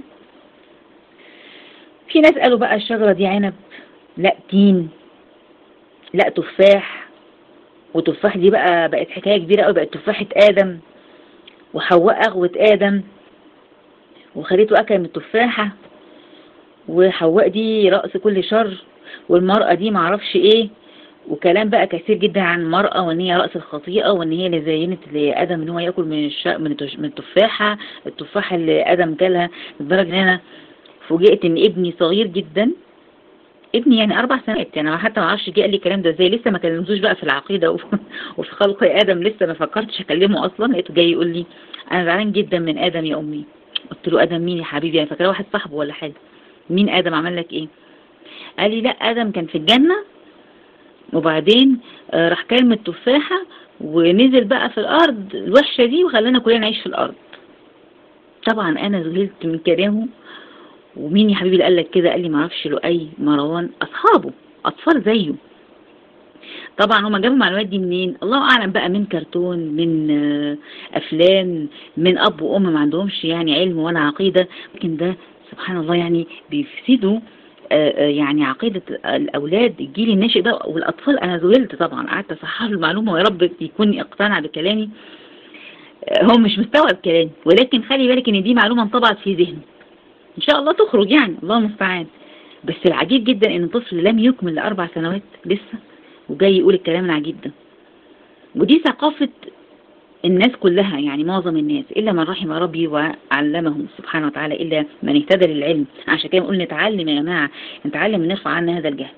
في ناس قالوا بقى الشجرة دي عنب لا تين لا تفاح وتفاح دي بقى بقت حكاية كبيرة قوي بقت تفاحة آدم وحواء أغوت آدم وخليته أكل من التفاحة وحواء دي رأس كل شر والمرأة دي معرفش ايه وكلام بقى كثير جدا عن المرأة وان هي رأس الخطيئة وان هي اللي زينت لآدم ان هو يأكل من الش... من, التش... من التفاحة التفاحة اللي آدم كلها لدرجة ان انا فوجئت ان ابني صغير جدا ابني يعني اربع سنوات يعني حتى ما اعرفش جه قال لي الكلام ده ازاي لسه ما كلمتوش بقى في العقيده وفي خلق ادم لسه ما فكرتش اكلمه اصلا لقيته جاي يقول لي انا زعلان جدا من ادم يا امي قلت له ادم مين يا حبيبي يعني فاكره واحد صاحبه ولا حاجه مين ادم عمل لك ايه قال لي لا ادم كان في الجنه وبعدين راح كلم من التفاحه ونزل بقى في الارض الوحشه دي وخلانا كلنا نعيش في الارض طبعا انا ذهلت من كلامه ومين يا حبيبي اللي قال لك كده قال لي ما اعرفش لؤي مروان اصحابه اطفال زيه طبعا هما جابوا المعلومات دي منين الله اعلم بقى من كرتون من افلام من اب وام ما عندهمش يعني علم ولا عقيدة لكن ده سبحان الله يعني بيفسدوا يعني عقيدة الأولاد الجيل الناشئ ده والأطفال أنا ذهلت طبعا قعدت أصحح له المعلومة ويا رب يكون اقتنع بكلامي هو مش مستوعب كلامي ولكن خلي بالك إن دي معلومة انطبعت في ذهنه ان شاء الله تخرج يعني الله المستعان بس العجيب جدا ان طفل لم يكمل لاربع سنوات لسه وجاي يقول الكلام العجيب ده ودي ثقافة الناس كلها يعني معظم الناس إلا من رحم ربي وعلمهم سبحانه وتعالى إلا من اهتدى للعلم عشان كده نقول نتعلم يا جماعة نتعلم نرفع عنا هذا الجهل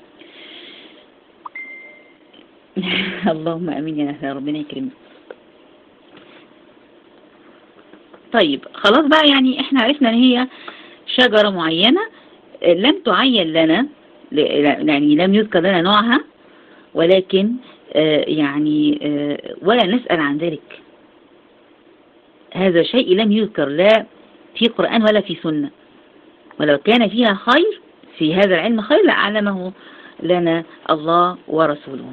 اللهم أمين يا ربنا يكرمك طيب خلاص بقى يعني احنا عرفنا ان هي شجرة معينة لم تعين لنا يعني لم يذكر لنا نوعها ولكن يعني ولا نسأل عن ذلك هذا شيء لم يذكر لا في قرآن ولا في سنة ولو كان فيها خير في هذا العلم خير لأعلمه لنا الله ورسوله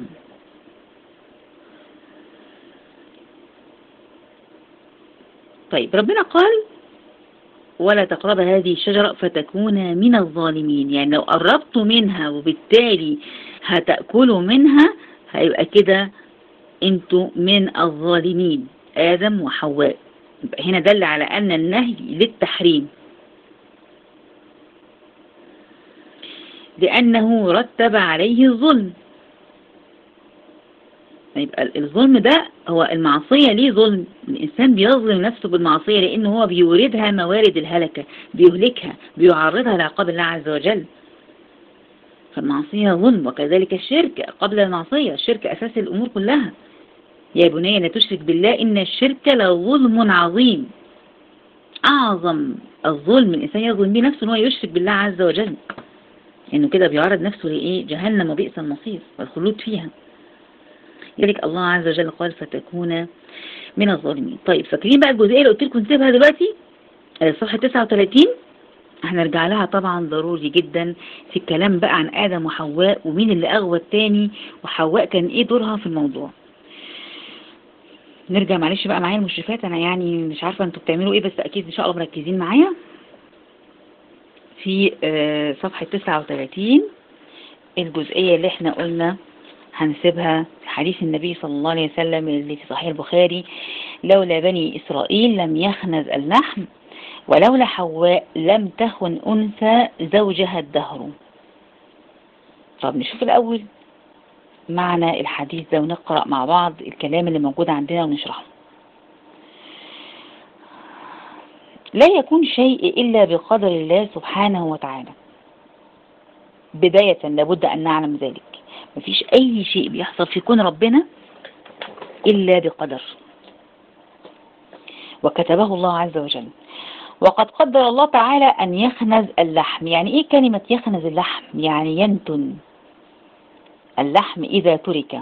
طيب ربنا قال ولا تقرب هذه الشجرة فتكون من الظالمين يعني لو قربت منها وبالتالي هتأكلوا منها هيبقى كده انتوا من الظالمين آدم وحواء هنا دل على أن النهي للتحريم لأنه رتب عليه الظلم يبقى الظلم ده هو المعصية ليه ظلم الإنسان بيظلم نفسه بالمعصية لأنه هو بيوردها موارد الهلكة بيهلكها بيعرضها لعقاب الله عز وجل فالمعصية ظلم وكذلك الشرك قبل المعصية الشرك أساس الأمور كلها يا بني لا تشرك بالله إن الشرك لظلم عظيم أعظم الظلم الإنسان يظلم به نفسه هو يشرك بالله عز وجل إنه كده بيعرض نفسه لإيه جهنم وبئس المصير والخلود فيها لذلك الله عز وجل قال فتكون من الظالمين طيب فاكرين بقى الجزئية اللي قلت لكم نسيبها دلوقتي صفحة 39 هنرجع لها طبعا ضروري جدا في الكلام بقى عن آدم وحواء ومين اللي أغوى التاني وحواء كان إيه دورها في الموضوع نرجع معلش بقى معايا المشرفات أنا يعني مش عارفة أنتوا بتعملوا إيه بس أكيد إن شاء الله مركزين معايا في آه، صفحة 39 الجزئية اللي احنا قلنا هنسيبها في حديث النبي صلى الله عليه وسلم اللي في صحيح البخاري لولا بني إسرائيل لم يخنز اللحم ولولا حواء لم تخن أنثى زوجها الدهر طب نشوف الأول معنى الحديث ده ونقرأ مع بعض الكلام اللي موجود عندنا ونشرحه لا يكون شيء إلا بقدر الله سبحانه وتعالى بداية لابد أن نعلم ذلك مفيش أي شيء بيحصل في كون ربنا إلا بقدر وكتبه الله عز وجل وقد قدر الله تعالى أن يخنز اللحم يعني إيه كلمة يخنز اللحم يعني ينتن اللحم إذا ترك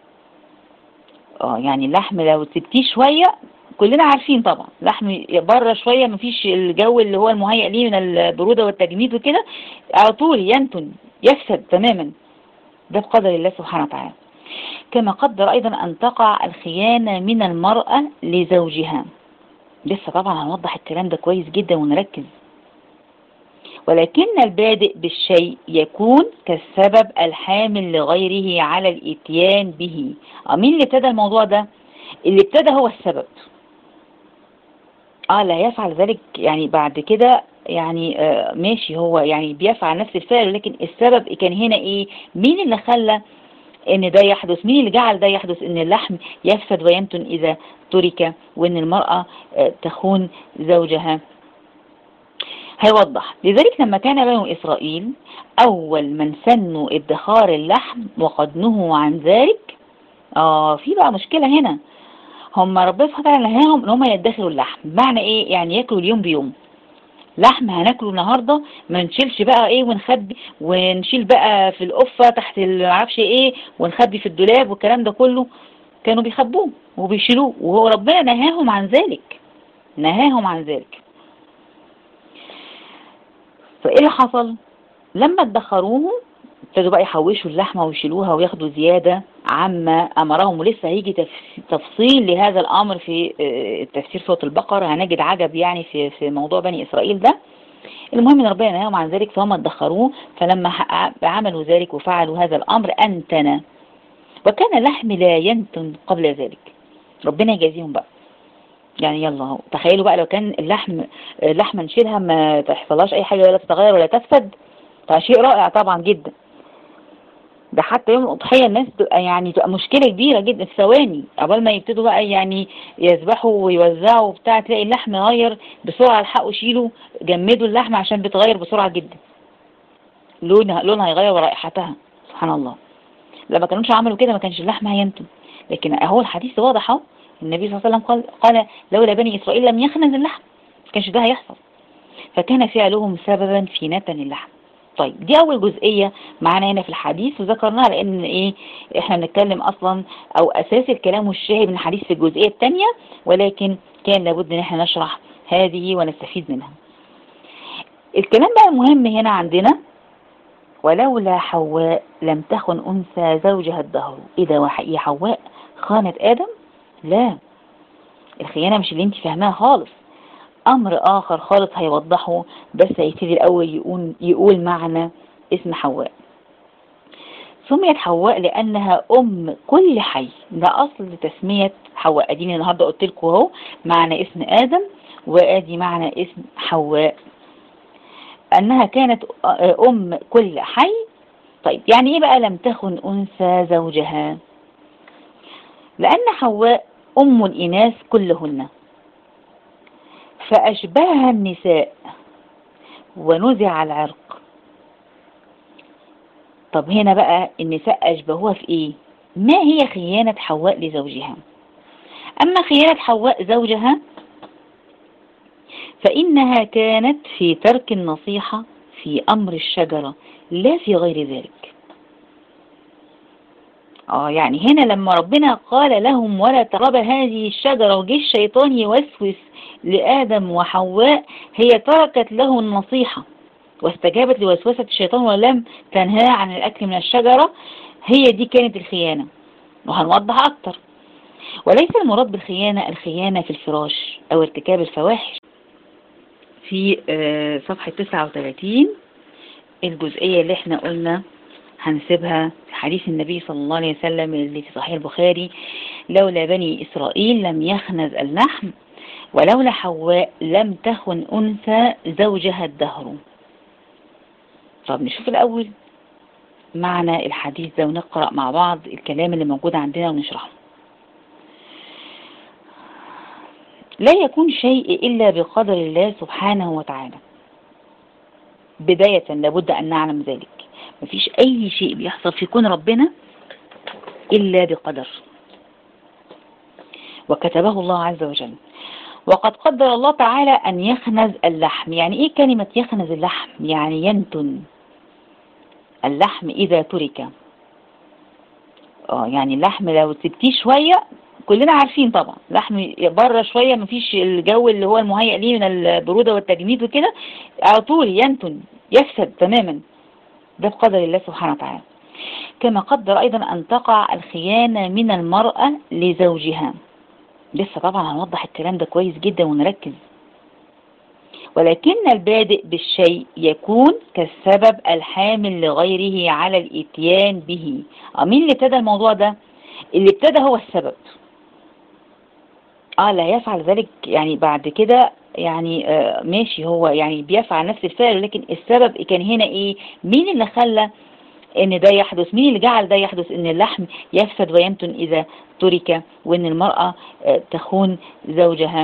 اه يعني اللحم لو سبتيه شوية كلنا عارفين طبعا لحم بره شوية مفيش الجو اللي هو المهيئ ليه من البرودة والتجميد وكده على طول ينتن يفسد تماما ده بقدر الله سبحانه وتعالى كما قدر أيضا أن تقع الخيانة من المرأة لزوجها لسه طبعا هنوضح الكلام ده كويس جدا ونركز ولكن البادئ بالشيء يكون كالسبب الحامل لغيره على الاتيان به اه مين اللي ابتدى الموضوع ده اللي ابتدى هو السبب اه لا يفعل ذلك يعني بعد كده يعني آه ماشي هو يعني بيفعل نفس الفعل لكن السبب كان هنا ايه مين اللي خلى ان ده يحدث مين اللي جعل ده يحدث ان اللحم يفسد ويمتن اذا ترك وان المرأة آه تخون زوجها هيوضح لذلك لما كان بنو إسرائيل أول من سنوا ادخار اللحم وقد نهوا عن ذلك آه في بقى مشكلة هنا هم ربنا سبحانه وتعالى نهاهم ان هم يدخروا اللحم معنى ايه يعني ياكلوا اليوم بيوم لحم هناكله النهارده ما نشيلش بقى ايه ونخبي ونشيل بقى في القفه تحت معرفش ايه ونخبي في الدولاب والكلام ده كله كانوا بيخبوه وبيشيلوه وهو ربنا نهاهم عن ذلك نهاهم عن ذلك فايه اللي حصل لما ادخروه ابتدوا بقى يحوشوا اللحمة ويشيلوها وياخدوا زيادة عما أمرهم ولسه هيجي تفصيل لهذا الأمر في تفسير سورة البقرة هنجد عجب يعني في في موضوع بني إسرائيل ده المهم ان ربنا نهاهم عن ذلك فهم ادخروه فلما عملوا ذلك وفعلوا هذا الأمر أنتن وكان اللحم لا ينتن قبل ذلك ربنا يجازيهم بقى يعني يلا تخيلوا بقى لو كان اللحم لحمة نشيلها ما تحصلهاش أي حاجة ولا تتغير ولا تفسد فشيء رائع طبعا جدا ده حتى يوم الأضحية الناس تبقى يعني تبقى مشكلة كبيرة جدا في ثواني قبل ما يبتدوا بقى يعني يذبحوا ويوزعوا وبتاع تلاقي اللحم غير بسرعة الحقوا شيلوا جمدوا اللحم عشان بتغير بسرعة جدا لونها لونها هيغير ورائحتها سبحان الله لما كانوش عملوا كده ما كانش اللحم هينتن لكن اهو الحديث واضح اهو النبي صلى الله عليه وسلم قال قال لولا بني إسرائيل لم يخنز اللحم ما كانش ده هيحصل فكان فعلهم سببا في نتن اللحم طيب دي اول جزئية معانا هنا في الحديث وذكرناها لان ايه احنا بنتكلم اصلا او اساس الكلام والشاهد من الحديث في الجزئية الثانية ولكن كان لابد ان احنا نشرح هذه ونستفيد منها الكلام بقى المهم هنا عندنا ولولا حواء لم تخن انثى زوجها الدهر اذا وحي حواء خانت ادم لا الخيانة مش اللي انت فاهماها خالص امر اخر خالص هيوضحه بس هيبتدي الاول يقول, يقول معنى اسم حواء سميت حواء لانها ام كل حي ده اصل تسمية حواء اديني النهاردة قلت لكم اهو معنى اسم ادم وادي معنى اسم حواء انها كانت ام كل حي طيب يعني ايه بقى لم تخن انثى زوجها لان حواء ام الاناث كلهن فأشبهها النساء ونزع العرق طب هنا بقى النساء أشبهوها في إيه ما هي خيانة حواء لزوجها أما خيانة حواء زوجها فإنها كانت في ترك النصيحة في أمر الشجرة لا في غير ذلك اه يعني هنا لما ربنا قال لهم ولا تقرب هذه الشجرة وجه الشيطان يوسوس لآدم وحواء هي تركت له النصيحة واستجابت لوسوسة الشيطان ولم تنهى عن الأكل من الشجرة هي دي كانت الخيانة وهنوضح أكتر وليس المراد بالخيانة الخيانة في الفراش أو ارتكاب الفواحش في آه، صفحة 39 الجزئية اللي احنا قلنا هنسيبها في حديث النبي صلى الله عليه وسلم اللي في صحيح البخاري لولا بني إسرائيل لم يخنز اللحم ولولا حواء لم تخن أنثى زوجها الدهر طب نشوف الأول معنى الحديث ده ونقرأ مع بعض الكلام اللي موجود عندنا ونشرحه لا يكون شيء إلا بقدر الله سبحانه وتعالى بداية لابد أن نعلم ذلك مفيش أي شيء بيحصل في كون ربنا إلا بقدر وكتبه الله عز وجل وقد قدر الله تعالى أن يخنز اللحم يعني إيه كلمة يخنز اللحم يعني ينتن اللحم إذا ترك اه يعني اللحم لو سبتيه شوية كلنا عارفين طبعا لحم بره شوية مفيش الجو اللي هو المهيئ ليه من البرودة والتجميد وكده على طول ينتن يفسد تماما ده بقدر الله سبحانه وتعالى كما قدر أيضا أن تقع الخيانة من المرأة لزوجها لسه طبعا هنوضح الكلام ده كويس جدا ونركز ولكن البادئ بالشيء يكون كالسبب الحامل لغيره على الاتيان به مين اللي ابتدى الموضوع ده اللي ابتدى هو السبب اه لا يفعل ذلك يعني بعد كده يعني آه ماشي هو يعني بيفعل نفس الفعل لكن السبب كان هنا ايه مين اللي خلى ان ده يحدث مين اللي جعل ده يحدث ان اللحم يفسد ويمتن اذا ترك وان المرأة آه تخون زوجها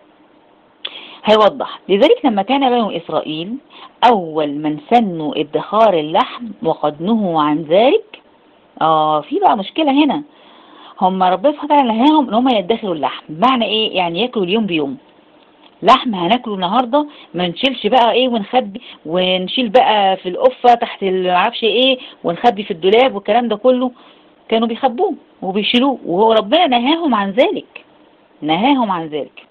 هيوضح لذلك لما كان بنو إسرائيل أول من سنوا ادخار اللحم وقد نهوا عن ذلك آه في بقى مشكلة هنا هم ربنا سبحانه وتعالى نهاهم ان هم يدخروا اللحم معنى ايه يعني ياكلوا اليوم بيوم لحم هناكله النهارده ما نشيلش بقى ايه ونخبي ونشيل بقى في القفه تحت معرفش ايه ونخبي في الدولاب والكلام ده كله كانوا بيخبوه وبيشيلوه وهو ربنا نهاهم عن ذلك نهاهم عن ذلك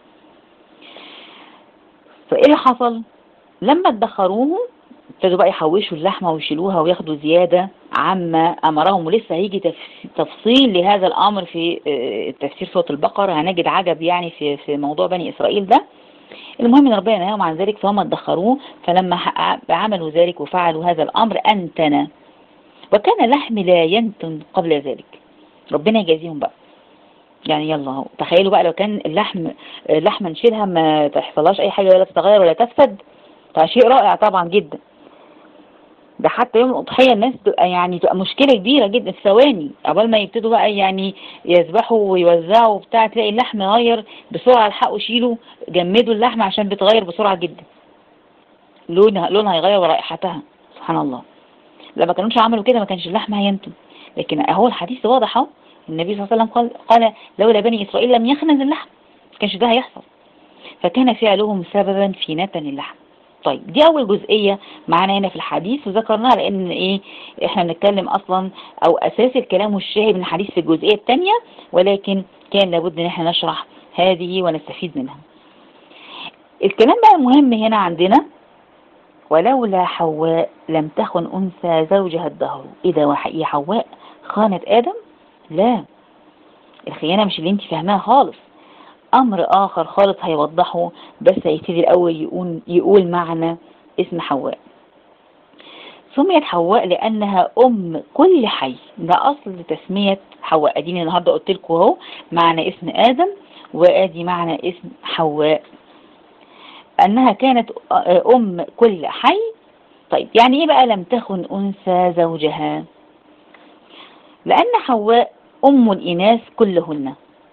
فايه اللي حصل لما ادخروه ابتدوا بقى يحوشوا اللحمة ويشيلوها وياخدوا زيادة عما أمرهم ولسه هيجي تفصيل لهذا الأمر في تفسير سورة البقرة هنجد عجب يعني في في موضوع بني إسرائيل ده المهم ان ربنا نهاهم عن ذلك فهم ادخروه فلما عملوا ذلك وفعلوا هذا الأمر أنتن وكان اللحم لا ينتن قبل ذلك ربنا يجازيهم بقى يعني يلا اهو تخيلوا بقى لو كان اللحم لحمة نشيلها ما تحصلهاش أي حاجة ولا تتغير ولا تفسد فشيء رائع طبعا جدا ده حتى يوم الأضحية الناس تبقى يعني تبقى مشكلة كبيرة جدا في ثواني قبل ما يبتدوا بقى يعني يذبحوا ويوزعوا وبتاع تلاقي اللحم غير بسرعة الحقوا شيلوا جمدوا اللحمة عشان بتغير بسرعة جدا لونها لونها هيغير ورائحتها سبحان الله لما كانوش عملوا كده ما كانش اللحم هينتن لكن اهو الحديث واضح اهو النبي صلى الله عليه وسلم قال قال لولا بني إسرائيل لم يخنز اللحم ما كانش ده هيحصل فكان فعلهم سببا في نتن اللحم طيب دي اول جزئية معانا هنا في الحديث وذكرناها لان ايه احنا بنتكلم اصلا او اساس الكلام والشاهد من الحديث في الجزئية الثانية ولكن كان لابد ان احنا نشرح هذه ونستفيد منها الكلام بقى المهم هنا عندنا ولولا حواء لم تخن انثى زوجها الدهر اذا هي حواء خانت ادم لا الخيانة مش اللي انت فاهماها خالص امر اخر خالص هيوضحه بس هيبتدي الاول يقول, يقول معنى اسم حواء سميت حواء لانها ام كل حي ده اصل تسمية حواء اديني النهاردة قلت لكم اهو معنى اسم ادم وادي معنى اسم حواء انها كانت ام كل حي طيب يعني ايه بقى لم تخن انثى زوجها لان حواء ام الاناث كلهن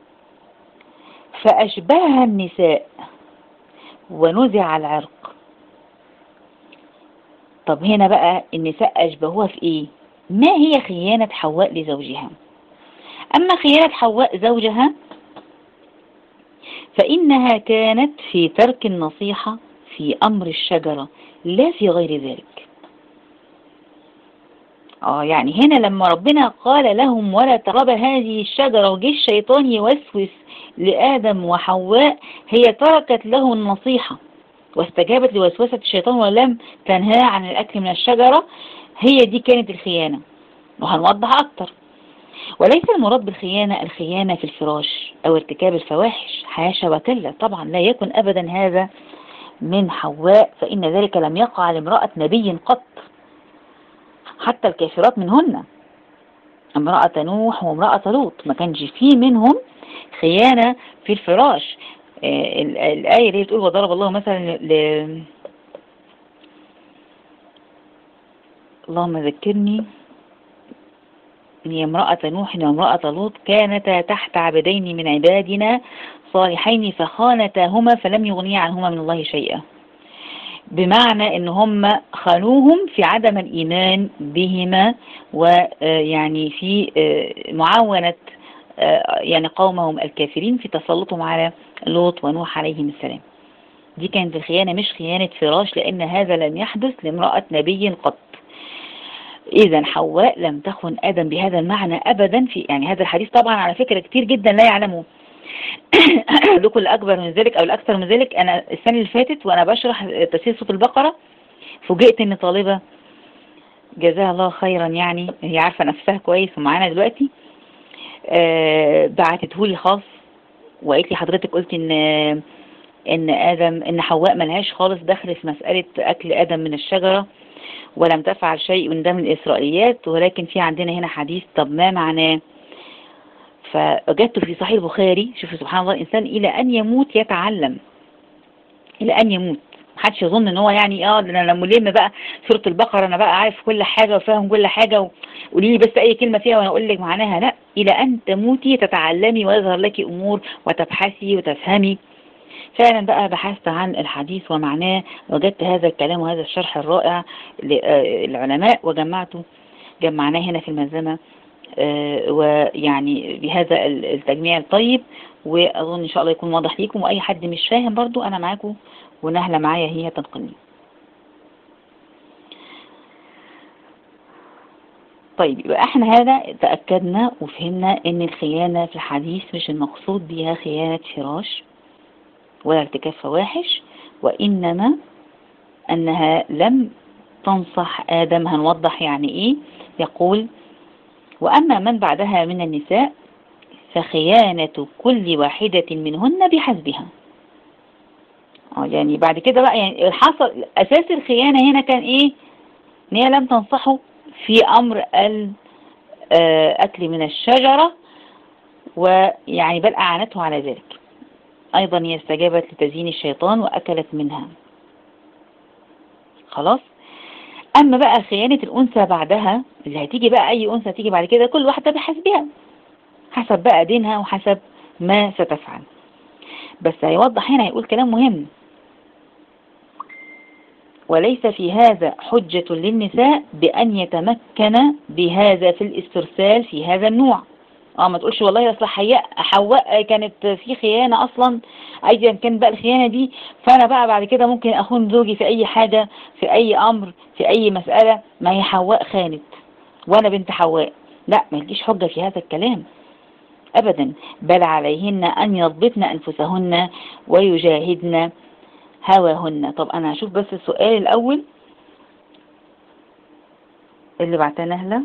فأشبهها النساء ونزع العرق طب هنا بقى النساء أشبهوها في إيه ما هي خيانة حواء لزوجها أما خيانة حواء زوجها فإنها كانت في ترك النصيحة في أمر الشجرة لا في غير ذلك اه يعني هنا لما ربنا قال لهم ولا تقرب هذه الشجرة وجه الشيطان يوسوس لآدم وحواء هي تركت له النصيحة واستجابت لوسوسة الشيطان ولم تنهى عن الأكل من الشجرة هي دي كانت الخيانة وهنوضح أكتر وليس المراد بالخيانة الخيانة في الفراش أو ارتكاب الفواحش حاشا وكلا طبعا لا يكن أبدا هذا من حواء فإن ذلك لم يقع لامرأة نبي قط حتى الكافرات منهن امرأة نوح وامرأة لوط ما كانش فيه منهم خيانة في الفراش آه الآية اللي بتقول وضرب الله مثلا ل... اللهم ذكرني هي امرأة نوح وامرأة لوط كانتا تحت عبدين من عبادنا صالحين فخانتاهما فلم يغنيا عنهما من الله شيئا بمعنى ان هم خانوهم في عدم الايمان بهما ويعني في معاونة يعني قومهم الكافرين في تسلطهم على لوط ونوح عليهم السلام دي كانت الخيانة مش خيانة فراش لان هذا لم يحدث لامرأة نبي قط إذا حواء لم تخن آدم بهذا المعنى أبدا في يعني هذا الحديث طبعا على فكرة كتير جدا لا يعلمه لكم الأكبر من ذلك أو الأكثر من ذلك أنا السنة اللي فاتت وأنا بشرح تفسير صوت البقرة فوجئت إن طالبة جزاها الله خيرا يعني هي عارفة نفسها كويس ومعانا دلوقتي آه بعتته لي خاص وقالت لي حضرتك قلت إن إن آدم إن حواء ملهاش خالص دخل في مسألة أكل آدم من الشجرة ولم تفعل شيء من ده من الإسرائيليات ولكن في عندنا هنا حديث طب ما معناه فوجدت في صحيح البخاري شوف سبحان الله الإنسان إلى أن يموت يتعلم إلى أن يموت محدش يظن ان هو يعني اه انا ملم بقى سورة البقرة انا بقى عارف كل حاجة وفاهم كل حاجة وقولي لي بس اي كلمة فيها وانا اقول لك معناها لا الى ان تموتي تتعلمي ويظهر لك امور وتبحثي وتفهمي فعلا بقى بحثت عن الحديث ومعناه وجدت هذا الكلام وهذا الشرح الرائع للعلماء وجمعته جمعناه هنا في الملزمة ويعني بهذا التجميع الطيب وأظن إن شاء الله يكون واضح ليكم وأي حد مش فاهم برضو أنا معاكم ونهلة معايا هي تنقلني طيب يبقى احنا هذا تأكدنا وفهمنا ان الخيانة في الحديث مش المقصود بها خيانة فراش ولا ارتكاب فواحش وإنما أنها لم تنصح آدم هنوضح يعني إيه يقول وأما من بعدها من النساء فخيانة كل واحدة منهن بحسبها يعني بعد كده بقى يعني حصل أساس الخيانة هنا كان إيه إن هي لم تنصحه في أمر الأكل من الشجرة ويعني بل أعانته على ذلك أيضا هي استجابت لتزيين الشيطان وأكلت منها خلاص أما بقى خيانة الأنثى بعدها اللي هتيجي بقى أي أنثى تيجي بعد كده كل واحدة بحسبها حسب بقى دينها وحسب ما ستفعل بس هيوضح هنا هيقول كلام مهم وليس في هذا حجة للنساء بأن يتمكن بهذا في الاسترسال في هذا النوع اه ما تقولش والله اصل حياء حواء كانت في خيانة اصلا ايا كان بقى الخيانة دي فانا بقى بعد كده ممكن اخون زوجي في اي حاجة في اي امر في اي مسألة ما هي حواء خانت وانا بنت حواء لا ما يجيش حجة في هذا الكلام ابدا بل عليهن ان يضبطن انفسهن ويجاهدن هواهن طب انا هشوف بس السؤال الاول اللي بعتها نهله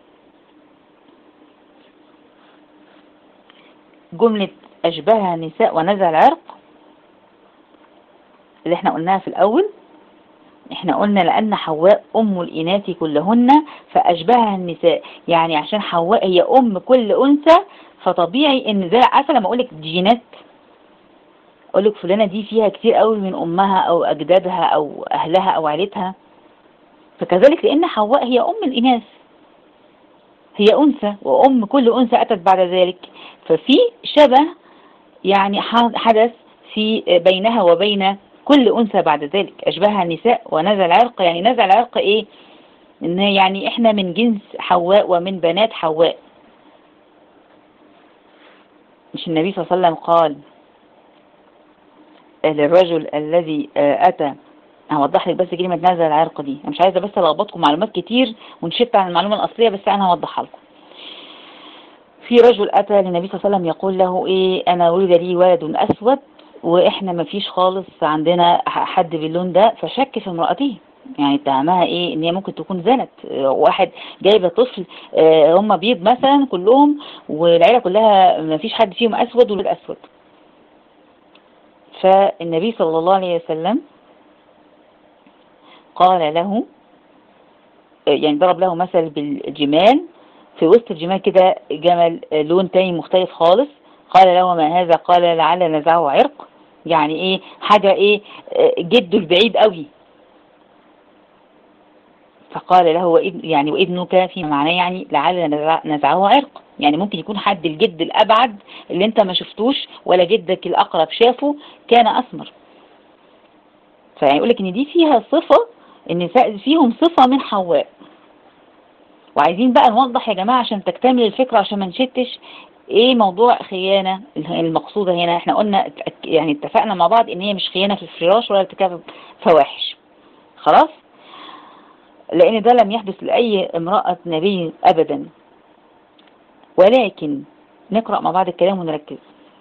جملة أشبهها النساء ونزع العرق اللي احنا قلناها في الأول احنا قلنا لأن حواء أم الإناث كلهن فأشبهها النساء يعني عشان حواء هي أم كل أنثى فطبيعي ان زي عارفة لما أقولك جينات أقولك فلانة دي فيها كتير قوي من أمها أو أجدادها أو أهلها أو عيلتها فكذلك لأن حواء هي أم الإناث هي أنثى وأم كل أنثى أتت بعد ذلك ففي شبه يعني حدث في بينها وبين كل أنثى بعد ذلك أشبهها النساء ونزل العرق يعني نزل العرق إيه إن يعني إحنا من جنس حواء ومن بنات حواء مش النبي صلى الله عليه وسلم قال للرجل الذي أتى هوضح لك بس كلمة نزل العرق دي أنا مش عايزة بس ألخبطكم معلومات كتير ونشت عن المعلومة الأصلية بس أنا هوضحها لكم في رجل أتى للنبي صلى الله عليه وسلم يقول له إيه أنا ولد لي ولد أسود وإحنا ما فيش خالص عندنا حد باللون ده فشك في امرأته يعني اتهمها ايه ان هي ممكن تكون زنت واحد جايبه طفل هم بيض مثلا كلهم والعيله كلها ما فيش حد فيهم اسود والولد اسود فالنبي صلى الله عليه وسلم قال له يعني ضرب له مثل بالجمال في وسط الجمال كده جمل لون تاني مختلف خالص قال له ما هذا قال لعل نزعه عرق يعني ايه حاجة ايه جده البعيد قوي فقال له وابن يعني وابنك في معناه يعني لعل نزعه عرق يعني ممكن يكون حد الجد الأبعد اللي انت ما شفتوش ولا جدك الأقرب شافه كان أسمر فيعني يقول لك ان دي فيها صفة النساء فيهم صفة من حواء وعايزين بقى نوضح يا جماعة عشان تكتمل الفكرة عشان ما نشتش ايه موضوع خيانة المقصودة هنا احنا قلنا يعني اتفقنا مع بعض ان هي مش خيانة في الفراش ولا ارتكاب فواحش خلاص لان ده لم يحدث لأي امرأة نبي ابدا ولكن نقرأ مع بعض الكلام ونركز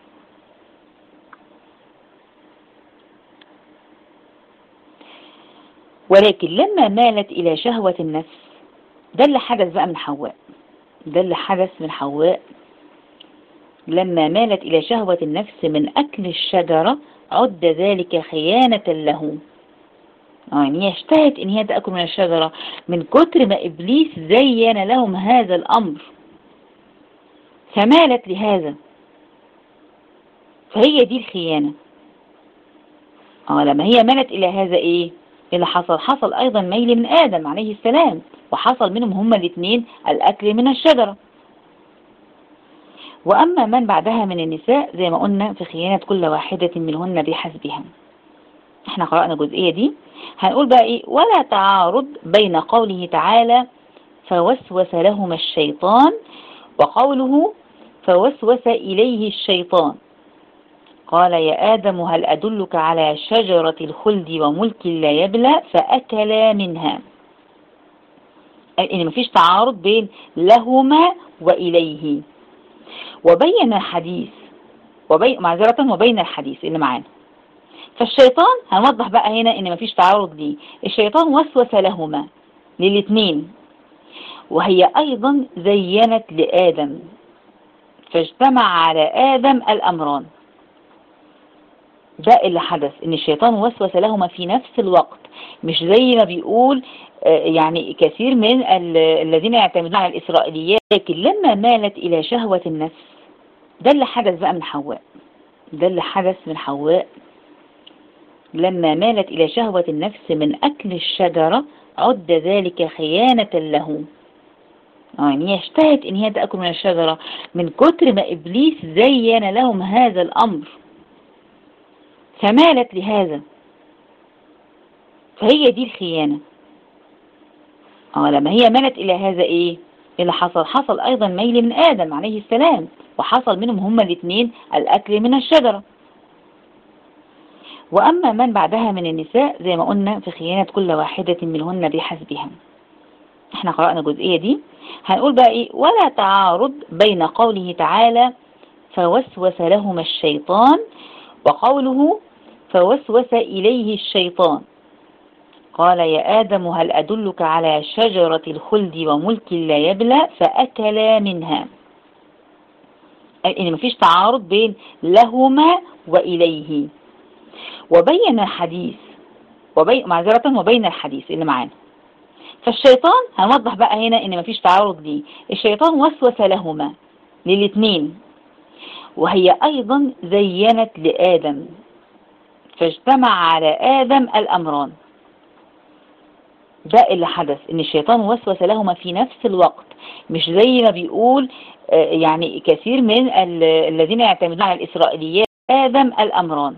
ولكن لما مالت إلى شهوة النفس ده اللي حدث بقى من حواء ده اللي حدث من حواء لما مالت إلى شهوة النفس من أكل الشجرة عد ذلك خيانة له يعني هي اشتهت ان هي تأكل من الشجرة من كتر ما إبليس زين لهم هذا الأمر فمالت لهذا فهي دي الخيانة اه لما هي مالت إلى هذا إيه اللي حصل حصل أيضا ميل من آدم عليه السلام وحصل منهم هما الاثنين الأكل من الشجرة وأما من بعدها من النساء زي ما قلنا في خيانة كل واحدة منهن بحسبها احنا قرأنا الجزئية دي هنقول بقى ايه ولا تعارض بين قوله تعالى فوسوس لهما الشيطان وقوله فوسوس إليه الشيطان قال يا آدم هل أدلك على شجرة الخلد وملك لا يبلى فأكلا منها إن مفيش تعارض بين لهما وإليه وبين الحديث وبين معذرة وبين الحديث اللي معانا فالشيطان هنوضح بقى هنا ان مفيش تعارض ليه الشيطان وسوس لهما للاثنين وهي ايضا زينت لآدم فاجتمع على آدم الأمران ده اللي حدث ان الشيطان وسوس لهما في نفس الوقت مش زي ما بيقول يعني كثير من الذين يعتمدون على الإسرائيليات لكن لما مالت إلى شهوة النفس ده اللي حدث بقى من حواء ده اللي حدث من حواء لما مالت إلى شهوة النفس من أكل الشجرة عد ذلك خيانة له يعني هي اشتهت ان هي تأكل من الشجرة من كتر ما إبليس زين لهم هذا الأمر فمالت لهذا فهي دي الخيانة اه لما هي مالت إلى هذا إيه اللي حصل حصل أيضا ميل من آدم عليه السلام وحصل منهم هما الاثنين الأكل من الشجرة وأما من بعدها من النساء زي ما قلنا في خيانة كل واحدة منهن بحسبها احنا قرأنا الجزئية دي هنقول بقى ايه ولا تعارض بين قوله تعالى فوسوس لهما الشيطان وقوله فوسوس إليه الشيطان قال يا آدم هل أدلك على شجرة الخلد وملك لا يبلى فأكلا منها إن مفيش تعارض بين لهما وإليه وبين الحديث وبين معذرة وبين الحديث اللي معانا فالشيطان هنوضح بقى هنا ان مفيش تعارض ليه الشيطان وسوس لهما للاثنين وهي ايضا زينت لآدم فاجتمع على آدم الأمران ده اللي حدث ان الشيطان وسوس لهما في نفس الوقت مش زي ما بيقول يعني كثير من الذين يعتمدون على الإسرائيليات آدم الأمران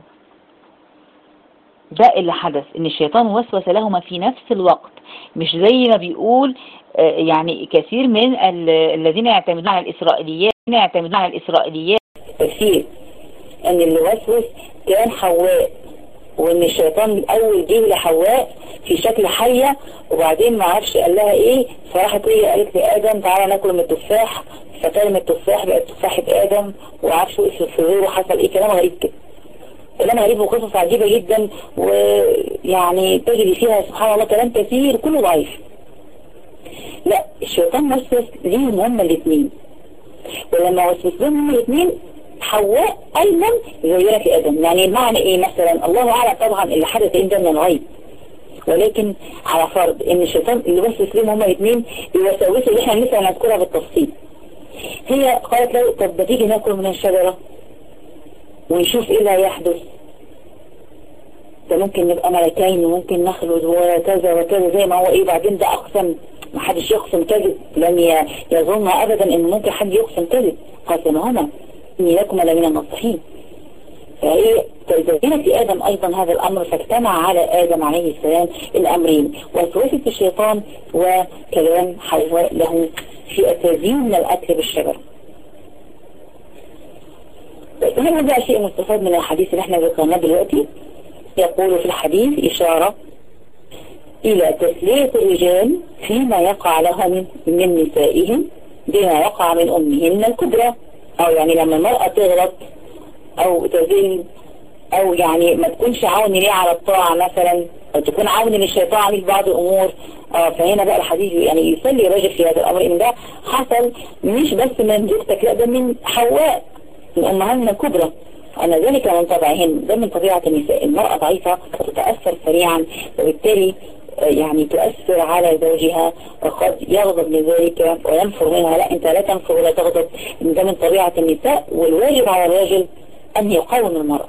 ده اللي حدث ان الشيطان وسوس لهما في نفس الوقت مش زي ما بيقول يعني كثير من الذين يعتمدون على الإسرائيليات يعتمدون على الإسرائيليات تفسير ان اللي وسوس كان حواء وان الشيطان الاول جه لحواء في شكل حية وبعدين ما عرفش قال لها ايه فراحت هي قالت لادم تعالى ناكل من التفاح فكلمة التفاح بقت تفاحة ادم وعرفش اسم الصغير وحصل ايه كلام غريب كده كلام غريب وقصص عجيبة جدا ويعني تجري فيها سبحان الله كلام كثير كله ضعيف لا الشيطان وسوس ليهم هما الاثنين ولما وسوس لهم هما الاثنين حواء ايضا زينت ادم يعني المعنى ايه مثلا الله اعلم طبعا اللي حدث ده من الغيب ولكن على فرض ان الشيطان اللي وسوس لهم هما الاثنين يوسوسوا اللي احنا لسه هنذكرها بالتفصيل هي قالت له طب ما تيجي ناكل من الشجرة ونشوف ايه اللي هيحدث ده ممكن نبقى ملكين وممكن نخلد وكذا وكذا زي ما هو ايه بعدين ده اقسم ما حدش يقسم كذب لم يظن ابدا ان ممكن حد يقسم كذب قاسمهما اني لكم لمن النصحين فهي تزين في آدم أيضا هذا الأمر فاجتمع على آدم عليه السلام الأمرين وسوسة الشيطان وكلام حواء له في التزيين من الأكل بالشجر هل هذا شيء مستفاد من الحديث اللي احنا ذكرناه دلوقتي يقول في الحديث إشارة إلى تسلية الرجال فيما يقع لهم من نسائهم بما وقع من أمهن الكبرى أو يعني لما المرأة تغلط أو تزل أو يعني ما تكونش عون ليه على الطاعة مثلا أو تكون عون للشيطان عليه بعض الأمور آه فهنا بقى الحديث يعني يصلي الرجل في هذا الأمر إن ده حصل مش بس من زوجتك لا ده من حواء من أمهاتنا الكبرى أن ذلك من طبعهن ده من طبيعة النساء المرأة ضعيفة وتتأثر سريعا وبالتالي يعني تؤثر على زوجها وقد يغضب لذلك وينفر منها لا انت لا تنفر ولا تغضب ان ده من طبيعة النساء والواجب على الراجل ان يقاوم المرأة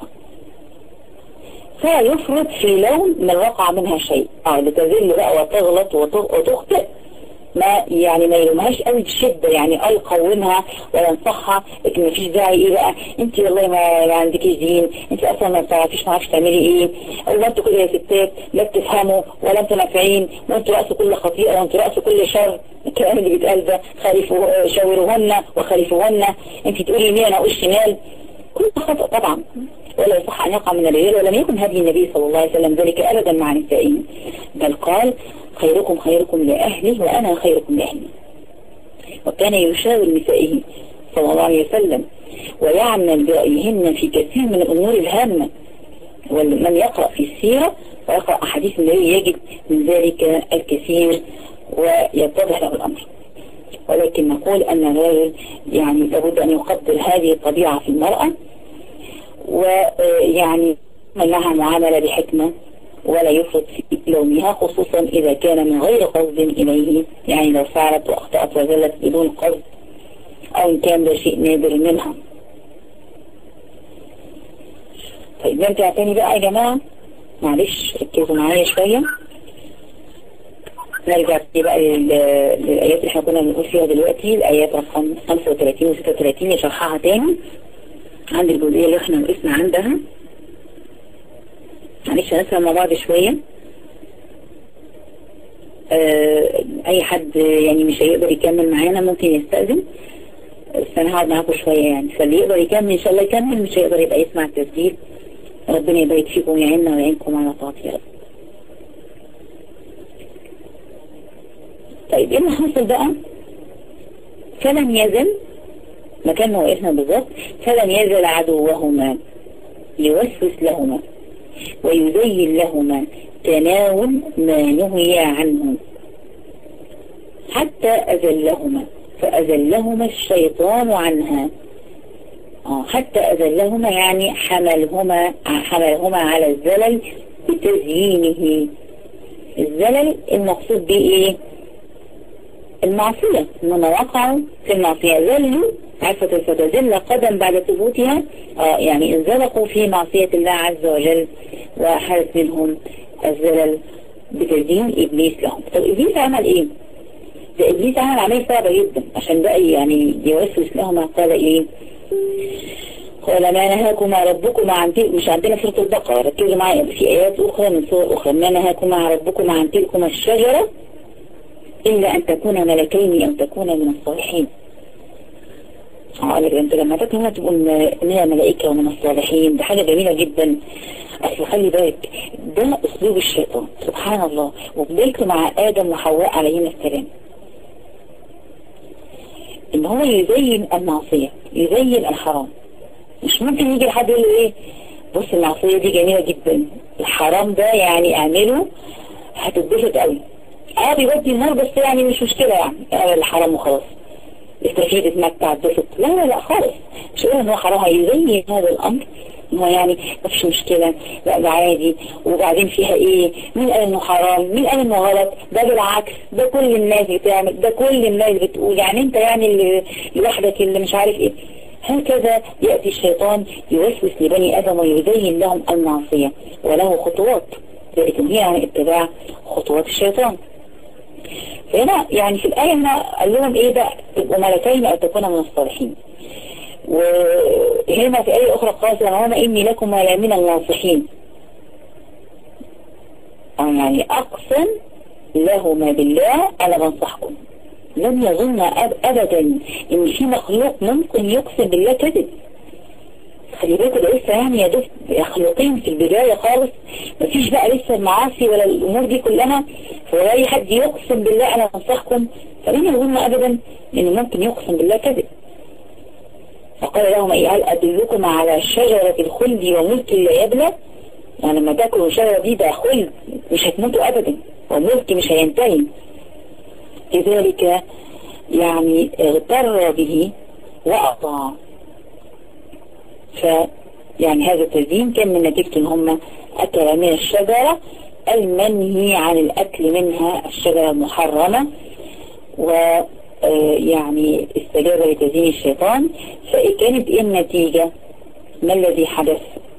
فيفرط في لون من وقع منها شيء اه لتذل بقى وتغلط وتخطئ ما يعني ما يلومهاش قوي بشدة يعني اه يقومها وينصحها لكن ما فيش داعي ايه بقى انت والله ما, ما عندكيش دين انت اصلا ما بتعرفيش ما عارفش تعملي ايه او انتوا كده يا ستات لا بتفهموا ولا انتوا نافعين وانتوا رأس كل خطيئة وانتوا رأس كل شر الكلام اللي بيتقال ده خالفوا شاوروهن وخالفوهن انت تقولي يمين انا اقول شمال كل خطأ طبعا ولا يصح أن يقع من الرجال ولم يكن هدي النبي صلى الله عليه وسلم ذلك أبدا مع نسائه بل قال خيركم خيركم لأهله وأنا خيركم لأهلي وكان يشاور نسائه صلى الله عليه وسلم ويعمل برأيهن في كثير من الأمور الهامة ومن يقرأ في السيرة ويقرأ أحاديث النبي يجد من ذلك الكثير ويتضح له الأمر ولكن نقول أن الرجل يعني لابد أن يقدر هذه الطبيعة في المرأة ويعني لها معاملة بحكمة ولا يفرط في لومها خصوصا إذا كان من غير قصد إليه يعني لو فعلت وأخطأت وزلت بدون قصد أو إن كان ده شيء نادر منها طيب نرجع تاني بقى يا جماعة معلش ركزوا معايا شوية نرجع بقى للآيات اللي احنا كنا بنقول فيها دلوقتي الآيات رقم 35 و 36 نشرحها تاني عند الجزئية اللي احنا وقفنا عندها معلش هنسمع مع بعض شوية اه اي حد يعني مش هيقدر يكمل معانا ممكن يستأذن بس انا هقعد معاكم شوية يعني فاللي يقدر يكمل ان شاء الله يكمل مش هيقدر يبقى يسمع التسجيل ربنا يبارك فيكم ويعيننا ويعينكم على طاعته يا رب طيب ايه اللي حصل بقى فلم يزل مكان ما وقفنا بالظبط فلم يزل عدوهما يوسوس لهما ويزين لهما تناول ما نهي عنه حتى أذلهما فأذلهما الشيطان عنها آه حتى أذلهما يعني حملهما حملهما على الزلل بتزيينه الزلل المقصود به ايه المعصية انما وقعوا في المعصية ذلوا عرفت فتزل قدم بعد ثبوتها آه يعني انزلقوا في معصية الله عز وجل وحدث منهم الزلل بتزيين إبليس لهم طب إبليس عمل إيه؟ ده إبليس عمل عملية صعبة جدا عشان بقى يعني يوسوس لهما قال إيه؟ قال ما نهاكما ربكما عن تلك مش عندنا سورة البقرة ركزوا معايا في آيات أخرى من سور أخرى ما نهاكما ربكما عن تلكما الشجرة إلا أن تكون ملكين أو تكون من الصالحين قال انت لما تكون هنا تقول ان هي ملائكة ومن الصالحين ده حاجة جميلة جدا اصل خلي بالك ده اسلوب الشيطان سبحان الله وبدلته مع ادم وحواء عليهما السلام ان هو يزين المعصية يزين الحرام مش ممكن يجي لحد يقول له ايه بص المعصية دي جميلة جدا الحرام ده يعني اعمله هتتبسط قوي اه بيودي النار بس يعني مش مشكلة يعني اعمل الحرام وخلاص استفيد اتمتع اتبسط لا لا لا خالص مش قول ان هو حرام هيزين هذا الامر هو يعني مفيش مشكلة لا ده عادي وبعدين فيها ايه مين قال انه حرام مين قال انه غلط ده بالعكس ده كل الناس بتعمل ده كل الناس بتقول يعني انت يعني اللي لوحدك اللي مش عارف ايه هكذا يأتي الشيطان يوسوس لبني آدم ويزين لهم المعصية وله خطوات ذلك هي عن اتباع خطوات الشيطان فهنا يعني في الآية هنا قال لهم ايه ده تبقوا ملكين أو تكونوا من الصالحين وهنا في آية أخرى قال وما إني لكم ولا من الناصحين يعني أقسم لهما بالله أنا بنصحكم لم يظن أبدا إن في مخلوق ممكن يقسم بالله كذب خلي بالك ده لسه يعني يا دوب مخلوقين في البداية خالص مفيش بقى لسه المعاصي ولا الأمور دي كلها فلا أي حد يقسم بالله أنا أنصحكم فلن يظن أبدا إنه ممكن يقسم بالله كذب فقال لهم ايه هل ادلكم على شجرة الخلد وملك لا يبلى يعني لما تاكلوا الشجرة دي ده خلد مش هتموتوا ابدا والملك مش هينتهي لذلك يعني اغتر به واطاع ف يعني هذا التزيين كان من نتيجة ان هم اكلوا من الشجرة المنهي عن الاكل منها الشجرة المحرمة و يعني استجاب لتزيين الشيطان فكانت ايه النتيجة ما الذي حدث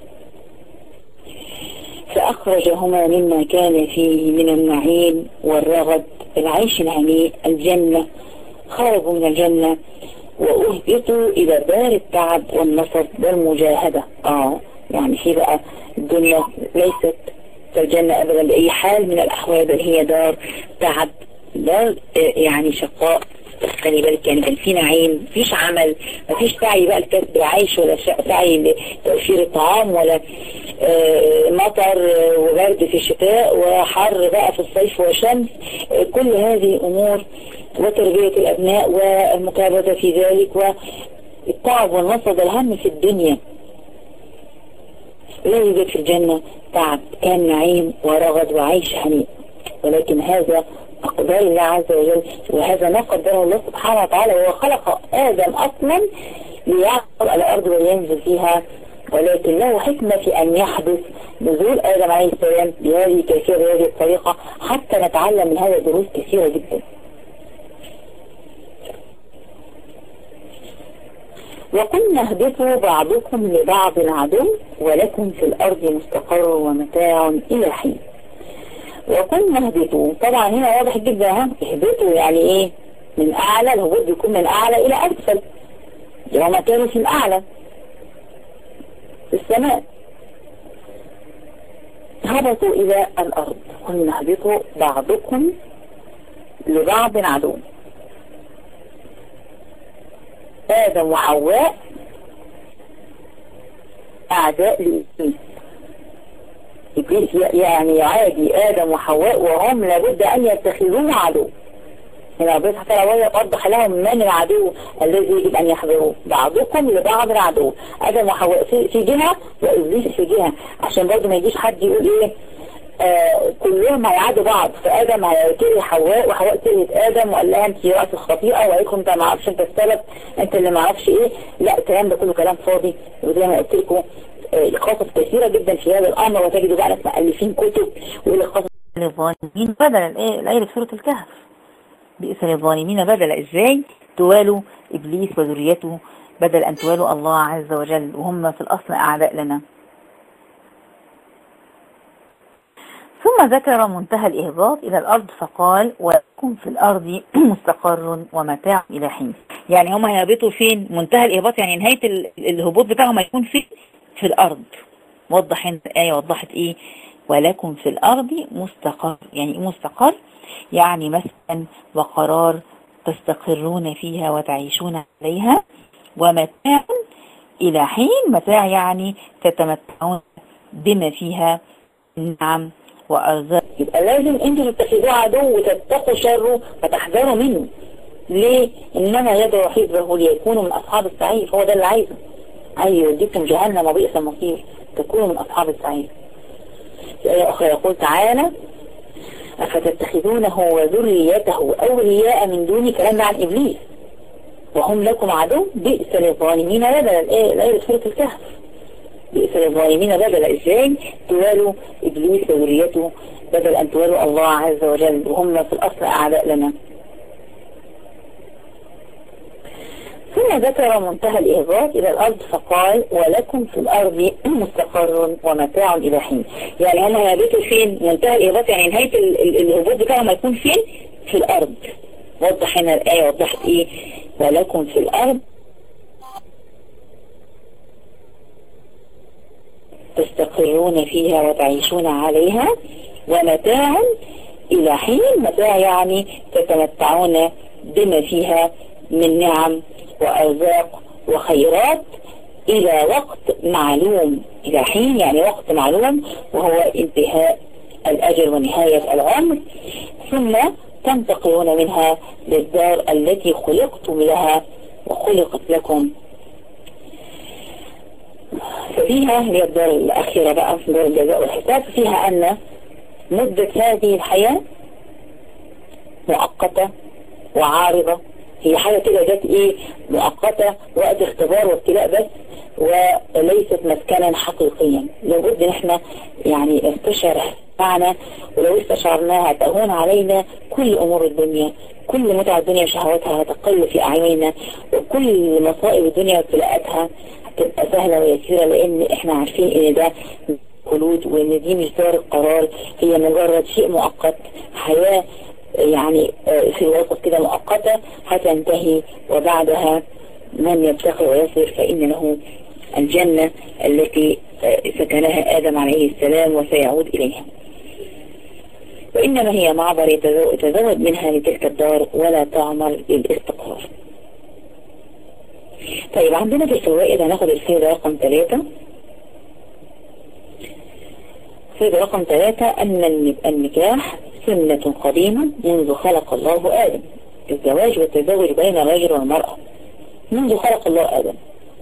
فأخرجهما مما كان فيه من النعيم والرغد العيش الهنيء الجنة خرجوا من الجنة وأهبطوا إلى دار التعب والنصب والمجاهدة آه يعني في بقى الدنيا ليست كالجنة أبدا بأي حال من الأحوال بل هي دار تعب لا يعني شقاء خلي بالك يعني كان في نعيم مفيش عمل مفيش سعي بقى لكسب العيش ولا سعي لتوفير الطعام ولا مطر وبرد في الشتاء وحر بقى في الصيف وشمس كل هذه أمور وتربية الأبناء والمكابدة في ذلك والتعب والنصب الهم في الدنيا لا يوجد في الجنة تعب كان نعيم ورغد وعيش هنيء ولكن هذا أقدار الله عز وجل وهذا ما قدره الله سبحانه وتعالى وهو خلق آدم أصلا ليعقل الأرض وينزل فيها ولكن له حكمة في أن يحدث نزول آدم عليه السلام بهذه الكيفية بهذه الطريقة حتى نتعلم من هذا دروس كثيرة جدا وقلنا اهبطوا بعضكم لبعض عدو ولكم في الأرض مستقر ومتاع إلى حين وقلنا اهبطوا طبعا هنا واضح جدا ها اهبطوا يعني ايه من اعلى الهبوط بيكون من اعلى الى اسفل هما كانوا في الاعلى في السماء هبطوا الى الارض قلنا اهبطوا بعضكم لبعض عدو ادم وحواء اعداء لابليس إبليس يعني يعادي آدم وحواء وهم لابد أن يتخذوه عدو هنا ربنا سبحانه وتعالى وضح لهم من العدو الذي يجب أن يحذروه بعضكم لبعض العدو آدم وحواء في جهة وإبليس في جهة عشان برضه ما يجيش حد يقول إيه آه كلهم هيعادوا بعض فآدم هيكره حواء وحواء كرهت آدم وقال لها أنت رأس الخطيئة وقالكم أنت ما اعرفش أنت السبب أنت اللي ما اعرفش إيه لا الكلام ده كله كلام فاضي وزي ما قلت لكم القصص كثيرة جدا في هذا الأمر وتجدوا بقى ناس مؤلفين كتب والقصص للظالمين بدلا ايه الآية في سورة الكهف بئس للظالمين بدلا ازاي توالوا إبليس وذريته بدل أن توالوا الله عز وجل وهم في الأصل أعداء لنا ثم ذكر منتهى الإهباط إلى الأرض فقال ولكم في الأرض مستقر ومتاع إلى حين يعني هم هيهبطوا فين منتهى الإهباط يعني نهاية الهبوط بتاعهم هيكون فين في الأرض وضح هنا الآية وضحت إيه ولكم في الأرض مستقر يعني إيه مستقر يعني مسكن وقرار تستقرون فيها وتعيشون عليها ومتاع إلى حين متاع يعني تتمتعون بما فيها نعم وأرزاق يبقى لازم انتوا تتخذوه عدو وتتقوا شره فتحذروا منه ليه؟ إنما يدعو حزبه ليكونوا من أصحاب السعير هو ده اللي عايزه عايز يوديكم جهنم وبئس المصير تكونوا من أصحاب السعير في آية أخرى يقول تعالى أفتتخذونه وذريته أولياء من دون كلام عن إبليس وهم لكم عدو بئس للظالمين بدلا الآية سورة الكهف بئس للظالمين بدل ازاي توالوا ابليس وذريته بدل ان توالوا الله عز وجل وهم في الاصل اعداء لنا ثم ذكر منتهى الإهباط إلى الأرض فقال ولكم في الأرض مستقر ومتاع إلى حين يعني هم هيهبطوا فين منتهى الإهباط يعني نهاية الهبوط بتاعهم هيكون فين في الأرض وضح هنا الآية وضحت إيه ولكم في الأرض تستقرون فيها وتعيشون عليها ومتاع إلى حين متاع يعني تتمتعون بما فيها من نعم وأرزاق وخيرات إلى وقت معلوم إلى حين يعني وقت معلوم وهو انتهاء الأجل ونهاية العمر ثم تنتقلون منها للدار التي خلقتم لها وخلقت لكم ففيها هي الدار الأخيرة بقى في دار الجزاء والحساب فيها أن مدة هذه الحياة مؤقتة وعارضة هي حاجة كده جت ايه مؤقتة وقت اختبار وابتلاء بس وليست مسكنا حقيقيا لابد ان احنا يعني استشعر معنا ولو استشعرناها تهون علينا كل امور الدنيا كل متع الدنيا وشهواتها هتقل في اعيننا وكل مصائب الدنيا وابتلاءاتها هتبقى سهلة ويسيرة لان احنا عارفين ان ده خلود وان دي مش دار القرار هي مجرد شيء مؤقت حياة يعني في وسط كده مؤقتة هتنتهي وبعدها من يبتغي ويصبر فإن له الجنة التي سكنها آدم عليه السلام وسيعود إليها وإنما هي معبر يتزود منها لتلك الدار ولا تعمر للاستقرار طيب عندنا في الفوائد هناخد الفائدة رقم ثلاثة الفائدة رقم ثلاثة أن النكاح سنة قديمة منذ خلق الله آدم الزواج والتزوج بين الرجل والمرأة منذ خلق الله آدم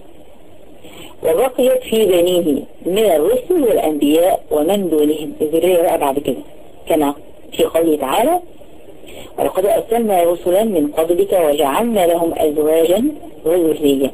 وبقيت في بنيه من الرسل والأنبياء ومن دونهم الذرية بقى بعد كده كما في قوله تعالى ولقد أرسلنا رسلا من قبلك وجعلنا لهم أزواجا وذرية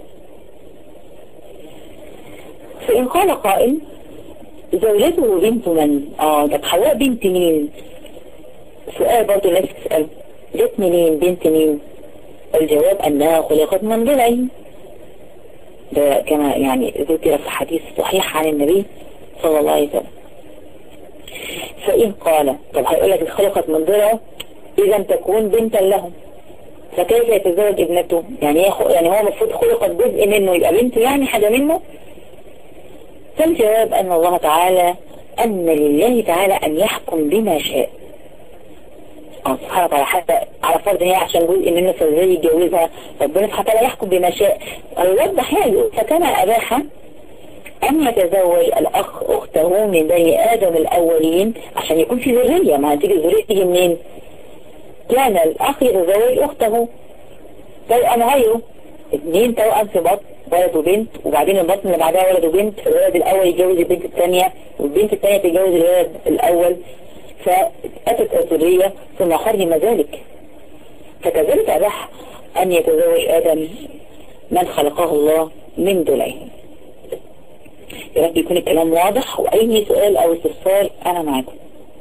فإن قال قائل زوجته بنت من؟ اه طب حواء بنت مين؟ سؤال برضه الناس تسأل جت منين بنت مين الجواب أنها خلقت من ضلعين ده كما يعني ذكر في حديث صحيح عن النبي صلى الله عليه وسلم فإن قال طب هيقول لك خلقت من ضلعه إذا تكون بنتا لهم فكيف يتزوج ابنته يعني يعني هو المفروض خلقت جزء منه يبقى بنته يعني حاجة منه فالجواب أن الله تعالى أن لله تعالى أن يحكم بما شاء سبحانه وتعالى حتى على فرض هي عشان جزء منه فازاي يتجوزها ربنا سبحانه وتعالى يحكم بما شاء ويوضح يعني فكما أباح أن يتزوج الأخ أخته من بني آدم الأولين عشان يكون في ذرية ما هتيجي الذرية تيجي منين؟ كان الأخ يتزوج أخته توأم غيره اثنين توأم في بطن ولد وبنت وبعدين البطن اللي بعدها ولد وبنت الولد الأول يتجوز البنت الثانية والبنت الثانية تتجوز الولد الأول فأتت الذرية ثم حرم ذلك فكذلك أباح أن يتزوج آدم من خلقه الله من ضلعين يا رب يكون الكلام واضح وأي سؤال أو استفسار أنا معكم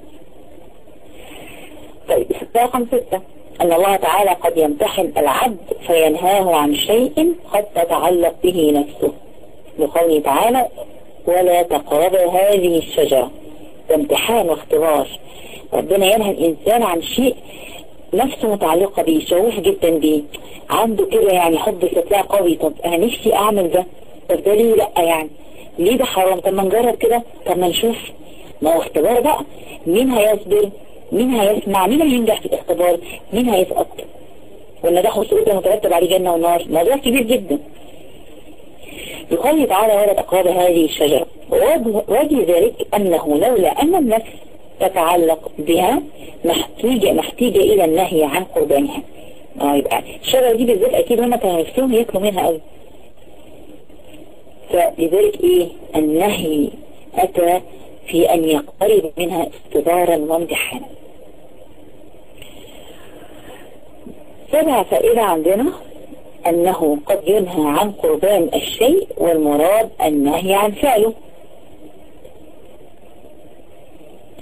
طيب رقم ستة أن الله تعالى قد يمتحن العبد فينهاه عن شيء قد تتعلق به نفسه لقوله تعالى ولا تقرب هذه الشجرة ده امتحان واختبار ربنا ينهى الإنسان عن شيء نفسه متعلقة بيه شوف جدا بيه عنده كده يعني حب استطلاع قوي طب أنا نفسي أعمل ده طب ده ليه لأ يعني ليه ده حرام طب ما نجرب كده طب ما نشوف ما هو اختبار بقى مين هيصبر مين هيسمع مين هينجح في الاختبار مين هيسقط والنجاح والسقوط مترتب عليه جنة ونار موضوع كبير جدا يقول تعالى ولا تقرب هذه الشجرة وجه ذلك أنه لولا أن النفس تتعلق بها محتاجة محتاجة إلى النهي عن قربانها اه يبقى الشجرة دي بالذات أكيد هما كانوا نفسهم ياكلوا منها قوي فلذلك إيه النهي أتى في أن يقترب منها استدارا وامتحانا سبع فائدة عندنا أنه قد ينهى عن قربان الشيء والمراد النهي عن فعله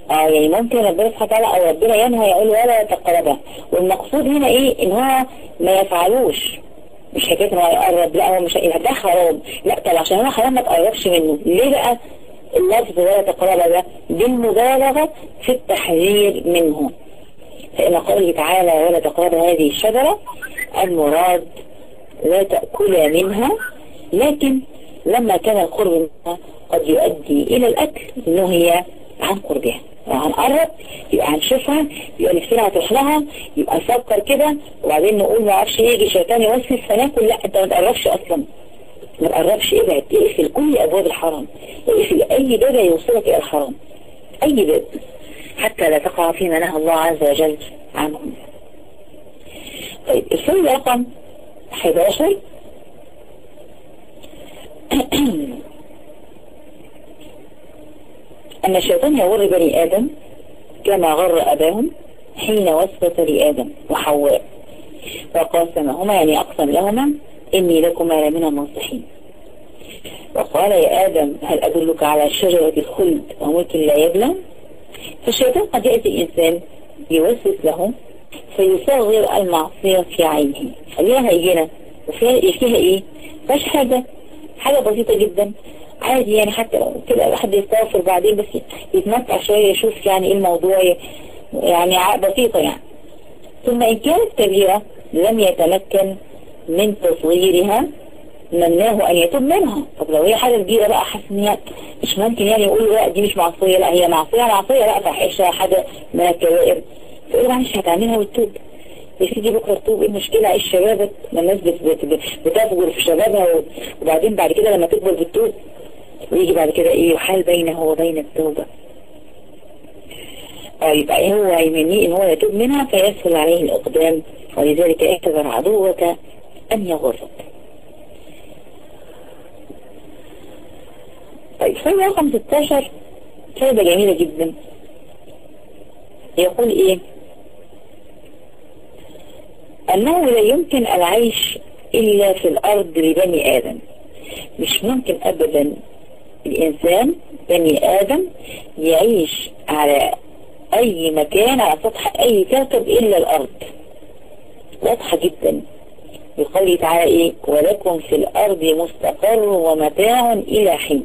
اه يعني ممكن ربنا سبحانه وتعالى او ربنا ينهى يقول ولا تقربها والمقصود هنا ايه ان هو ما يفعلوش مش حكايه ان هو يقرب لا هو مش ده حرام لا طب عشان هو حرام ما تقربش منه ليه بقى اللفظ ولا تقربها ده بالمبالغه في التحذير منه فإن قوله تعالى ولا تقرب هذه الشجرة المراد لا تأكل منها لكن لما كان القرب منها قد يؤدي إلى الأكل نهي عن قربها هنقرب يبقى هنشوفها يبقى نفسنا هتروح لها يبقى نفكر كده وبعدين نقول ما اعرفش ايه يجي شيطان يوسوس فناكل لا انت ما تقربش اصلا ما تقربش ابعد اقفل كل ابواب الحرام اقفل اي باب يوصلك الى الحرام اي باب حتى لا تقع فيما نهى الله عز وجل عنه طيب الفيلم رقم 11 أن الشيطان يغر بني آدم كما غر أباهم حين وسوس لآدم وحواء وقاسمهما يعني أقسم لهما إني لكما لمن الناصحين وقال يا آدم هل أدلك على شجرة الخلد وملك لا يبلى فالشيطان قد يأتي الإنسان يوسوس له فيصغر المعصية في عينه خليها هيجنة وفيها فيها إيه؟ فاش حاجة حاجة بسيطة جدا عادي يعني حتى لو كده حد يستغفر بعدين بس يتمتع شوية يشوف يعني ايه الموضوع يعني بسيطة يعني ثم إن كانت كبيرة لم يتمكن من تصغيرها مناه أن يتوب منها طب لو هي حاجة كبيرة بقى حاسس ان هي مش ممكن يعني يقول لا دي مش معصية لا هي معصية معصية لا فحشة حاجة من الكبائر تقول معلش هتعملها وتتوب يا سيدي بكرة تتوب ايه المشكلة ايه الشباب ما الناس بتفجر في شبابها وبعدين بعد كده لما تكبر بتتوب ويجي بعد كده ايه يحال بينه وبين التوبة اه يبقى هو يمنيه ان هو يتوب منها فيسهل عليه الاقدام ولذلك اعتذر عدوك ان يغرك طيب سنة رقم 16 فايدة جميلة جدا يقول ايه انه لا يمكن العيش الا في الارض لبني ادم مش ممكن ابدا الانسان بني ادم يعيش على اي مكان على سطح اي كوكب الا الارض واضحة جدا بقوله تعالى ايه ولكم في الارض مستقر ومتاع الى حين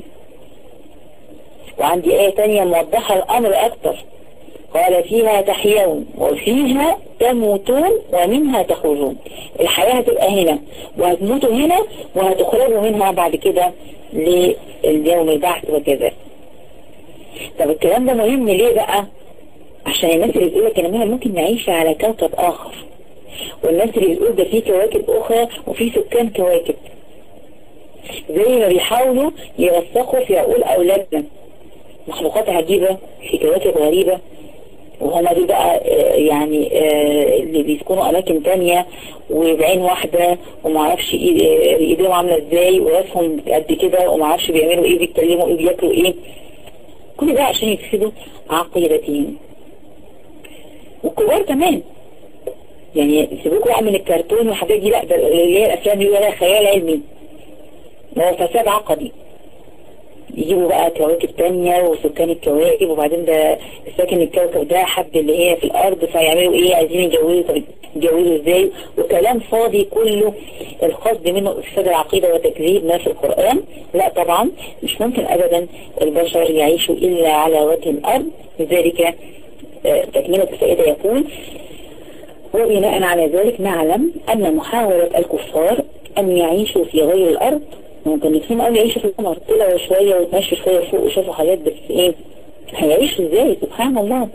وعندي آية تانية موضحة الأمر أكتر قال فيها تحيون وفيها تموتون ومنها تخرجون الحياة هتبقى هنا وهتموتوا هنا وهتخرجوا منها بعد كده لليوم البعث وكذا طب الكلام ده مهم ليه بقى عشان الناس اللي بتقول لك انا ممكن نعيش على كوكب اخر والناس اللي بتقول ده في كواكب اخرى وفي سكان كواكب زي ما بيحاولوا يوثقوا في عقول اولادنا مخلوقات عجيبة في كواكب غريبة وهما دي بقى يعني اللي بيسكنوا اماكن تانية وبعين واحدة ومعرفش ايديهم عاملة ازاي وراسهم قد كده ومعرفش بيعملوا ايه بيتكلموا ايه بياكلوا ايه كل ده عشان يفسدوا عقيدتهم والكبار كمان يعني سيبوكوا بقى من الكرتون والحاجات دي لا ده اللي هي الافلام دي ولا خيال علمي ده فساد عقدي يجيبوا بقى كواكب تانية وسكان الكواكب وبعدين ده ساكن الكوكب ده حد اللي هي في الارض فيعملوا ايه عايزين يتجوزوا طب يتجوزوا ازاي وكلام فاضي كله القصد منه افساد العقيدة وتكذيب ما في القرآن لا طبعا مش ممكن ابدا البشر يعيشوا الا على وجه الارض لذلك تكملة الفائدة يقول وبناء على ذلك نعلم ان محاولة الكفار ان يعيشوا في غير الارض ممكن نفسهم قوي يعيشوا في القمر طلعوا شوية وتمشوا شوية فوق وشافوا حاجات بس ايه هيعيشوا ازاي سبحان الله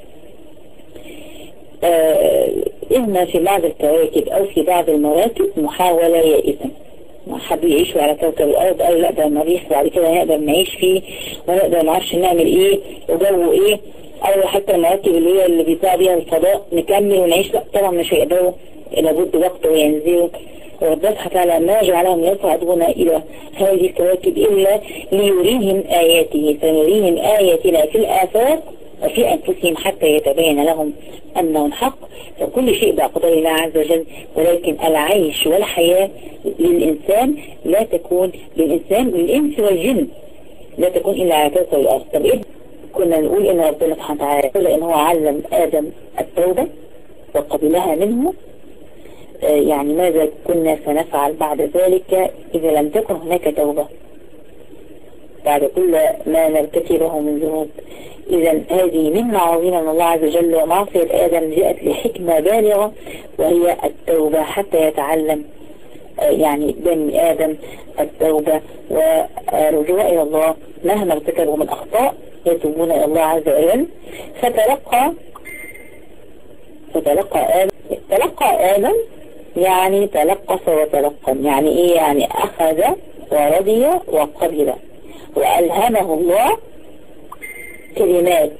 آه إما في بعض الكواكب أو في بعض المراكب محاولة يائسة حبوا يعيشوا على كوكب الأرض قالوا لا ده مريح بعد كده نقدر نعيش فيه ونقدر نعرفش نعمل إيه وجو إيه أو حتى المراكب اللي هي اللي بيطلع بيها الفضاء نكمل ونعيش لا طبعا مش هيقدروا لابد وقت وينزلوا وربنا تعالى ما جعلهم يصعدون إلى هذه الكواكب إلا ليريهم آياته فنريهم آياتنا في الآفاق وفي أنفسهم حتى يتبين لهم أنه الحق فكل شيء بأقدار الله عز وجل ولكن العيش والحياة للإنسان لا تكون للإنسان للإنس والجن لا تكون إلا على كوكب الأرض طب إيه كنا نقول ان ربنا سبحانه وتعالى لان هو علم ادم التوبة وقبلها منه آه، يعني ماذا كنا سنفعل بعد ذلك اذا لم تكن هناك توبة بعد كل ما نرتكبه من ذنوب إذا هذه منة عظيمة من الله عز وجل ومعصية آدم جاءت لحكمة بالغة وهي التوبة حتى يتعلم آه، يعني بني آدم التوبة والرجوع إلى الله مهما ارتكبوا من أخطاء يتوبون إلى الله عز وجل فتلقى فتلقى آدم تلقى آدم يعني تلقص وتلقن يعني إيه يعني أخذ ورضي وقبل وألهمه الله كلمات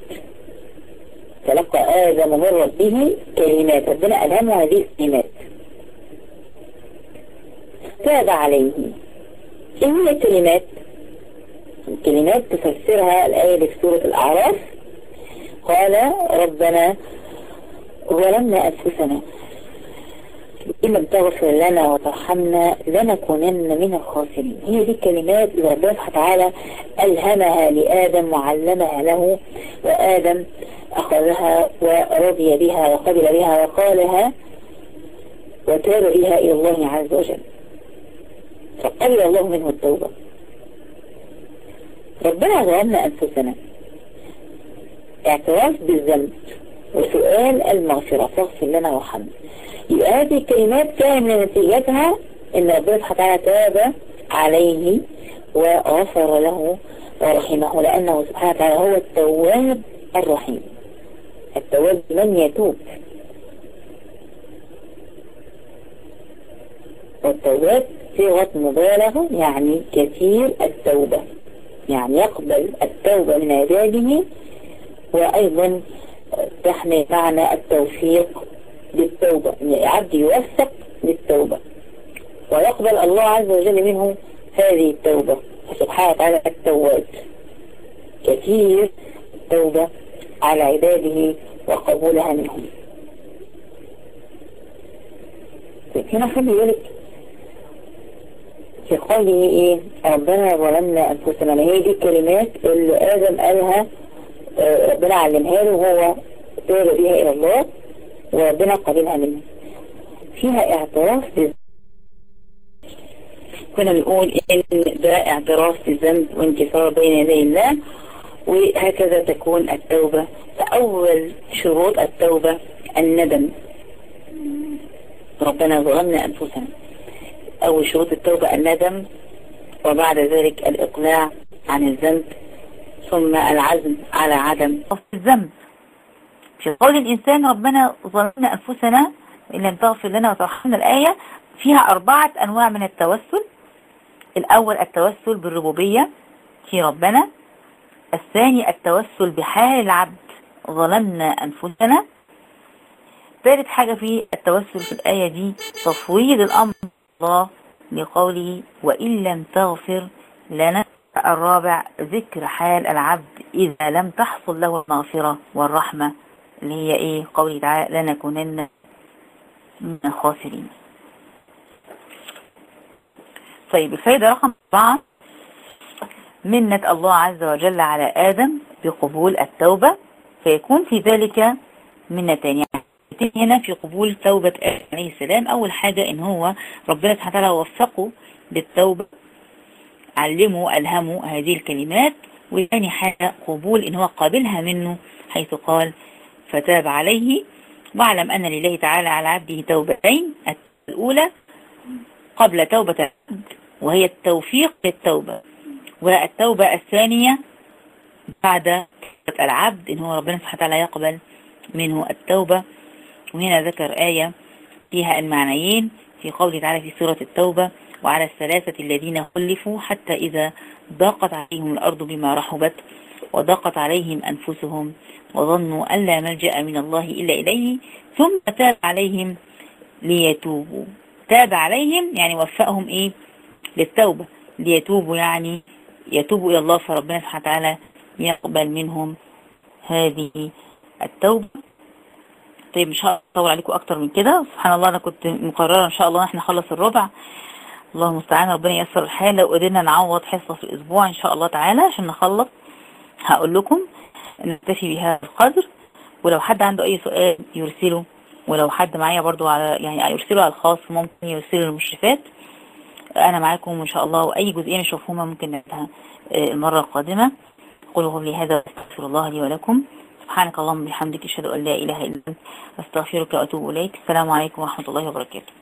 تلقى آدم من ربه كلمات ربنا ألهمه هذه الكلمات تاب عليه ايه هي الكلمات الكلمات تفسرها الآية في سورة الأعراف قال ربنا ظلمنا أنفسنا إن لم تغفر لنا وترحمنا لنكونن من الخاسرين هي دي الكلمات اللي ربنا سبحانه وتعالى ألهمها لآدم وعلمها له وآدم أخذها ورضي بها وقبل بها وقالها وتاب بها إلى الله عز وجل فقبل الله منه التوبة ربنا ظلمنا أنفسنا اعتراف بالذنب وسؤال المغفرة فاغفر لنا وارحمنا يبقى هذه الكلمات كان من نتيجتها ان ربنا سبحانه وتعالى تاب عليه وغفر له ورحمه لأنه سبحانه وتعالى هو التواب الرحيم التواب من يتوب والتواب صيغة مبالغة يعني كثير التوبة يعني يقبل التوبة من عباده وأيضا تحمل معنى التوفيق للتوبة أن العبد يوفق للتوبة ويقبل الله عز وجل منه هذه التوبة سبحانه وتعالى التواب كثير التوبة على عباده وقبولها منهم هنا خلي بالك في قوله ايه ربنا ظلمنا انفسنا ما هي دي الكلمات اللي ادم قالها آه، ربنا علمها له وهو تاب بها الى الله وربنا قبلها منه فيها اعتراف بالذنب كنا بنقول ان ده اعتراف بالذنب وانكسار بين يدي الله وهكذا تكون التوبة فأول شروط التوبة الندم ربنا ظلمنا أنفسنا أول شروط التوبة الندم وبعد ذلك الإقلاع عن الذنب ثم العزم على عدم الذنب في قول الإنسان ربنا ظلمنا أنفسنا إن لم تغفر لنا وترحمنا الآية فيها أربعة أنواع من التوسل الأول التوسل بالربوبية في ربنا الثاني التوسل بحال العبد ظلمنا أنفسنا ثالث حاجة في التوسل في الآية دي تفويض الأمر الله لقوله وإن لم تغفر لنا الرابع ذكر حال العبد إذا لم تحصل له المغفرة والرحمة اللي هي إيه قوله تعالى لنكونن من الخاسرين طيب الفايدة رقم أربعة منة الله عز وجل على آدم بقبول التوبة فيكون في ذلك منتين يعني هنا في قبول توبة آدم عليه السلام أول حاجة إن هو ربنا سبحانه وتعالى وفقه للتوبة علمه ألهمه هذه الكلمات وثاني حاجة قبول إن هو قابلها منه حيث قال فتاب عليه واعلم أن لله تعالى على عبده توبتين الأولى قبل توبة العبد وهي التوفيق للتوبة والتوبة الثانية بعد العبد إن هو ربنا سبحانه وتعالى يقبل منه التوبة وهنا ذكر آية فيها المعنيين في قوله تعالى في سورة التوبة وعلى الثلاثة الذين خلفوا حتى إذا ضاقت عليهم الأرض بما رحبت وضاقت عليهم أنفسهم وظنوا أن لا ملجأ من الله إلا إليه ثم تاب عليهم ليتوبوا تاب عليهم يعني وفقهم إيه للتوبة ليتوبوا يعني يتوبوا إلى الله فربنا سبحانه وتعالى يقبل منهم هذه التوبة طيب مش هطول عليكم أكتر من كده سبحان الله أنا كنت مقررة إن شاء الله إحنا نخلص الربع الله المستعان ربنا ييسر الحال لو قدرنا نعوض حصة في الأسبوع إن شاء الله تعالى عشان نخلص هقول لكم نكتفي بهذا القدر ولو حد عنده اي سؤال يرسله ولو حد معايا برضو على يعني يرسله على الخاص ممكن يرسله للمشرفات انا معاكم ان شاء الله واي جزئيه مش مفهومه ممكن نعملها المره القادمه قولوا قولي هذا استغفر الله لي ولكم سبحانك اللهم وبحمدك اشهد ان لا اله الا انت استغفرك واتوب اليك السلام عليكم ورحمه الله وبركاته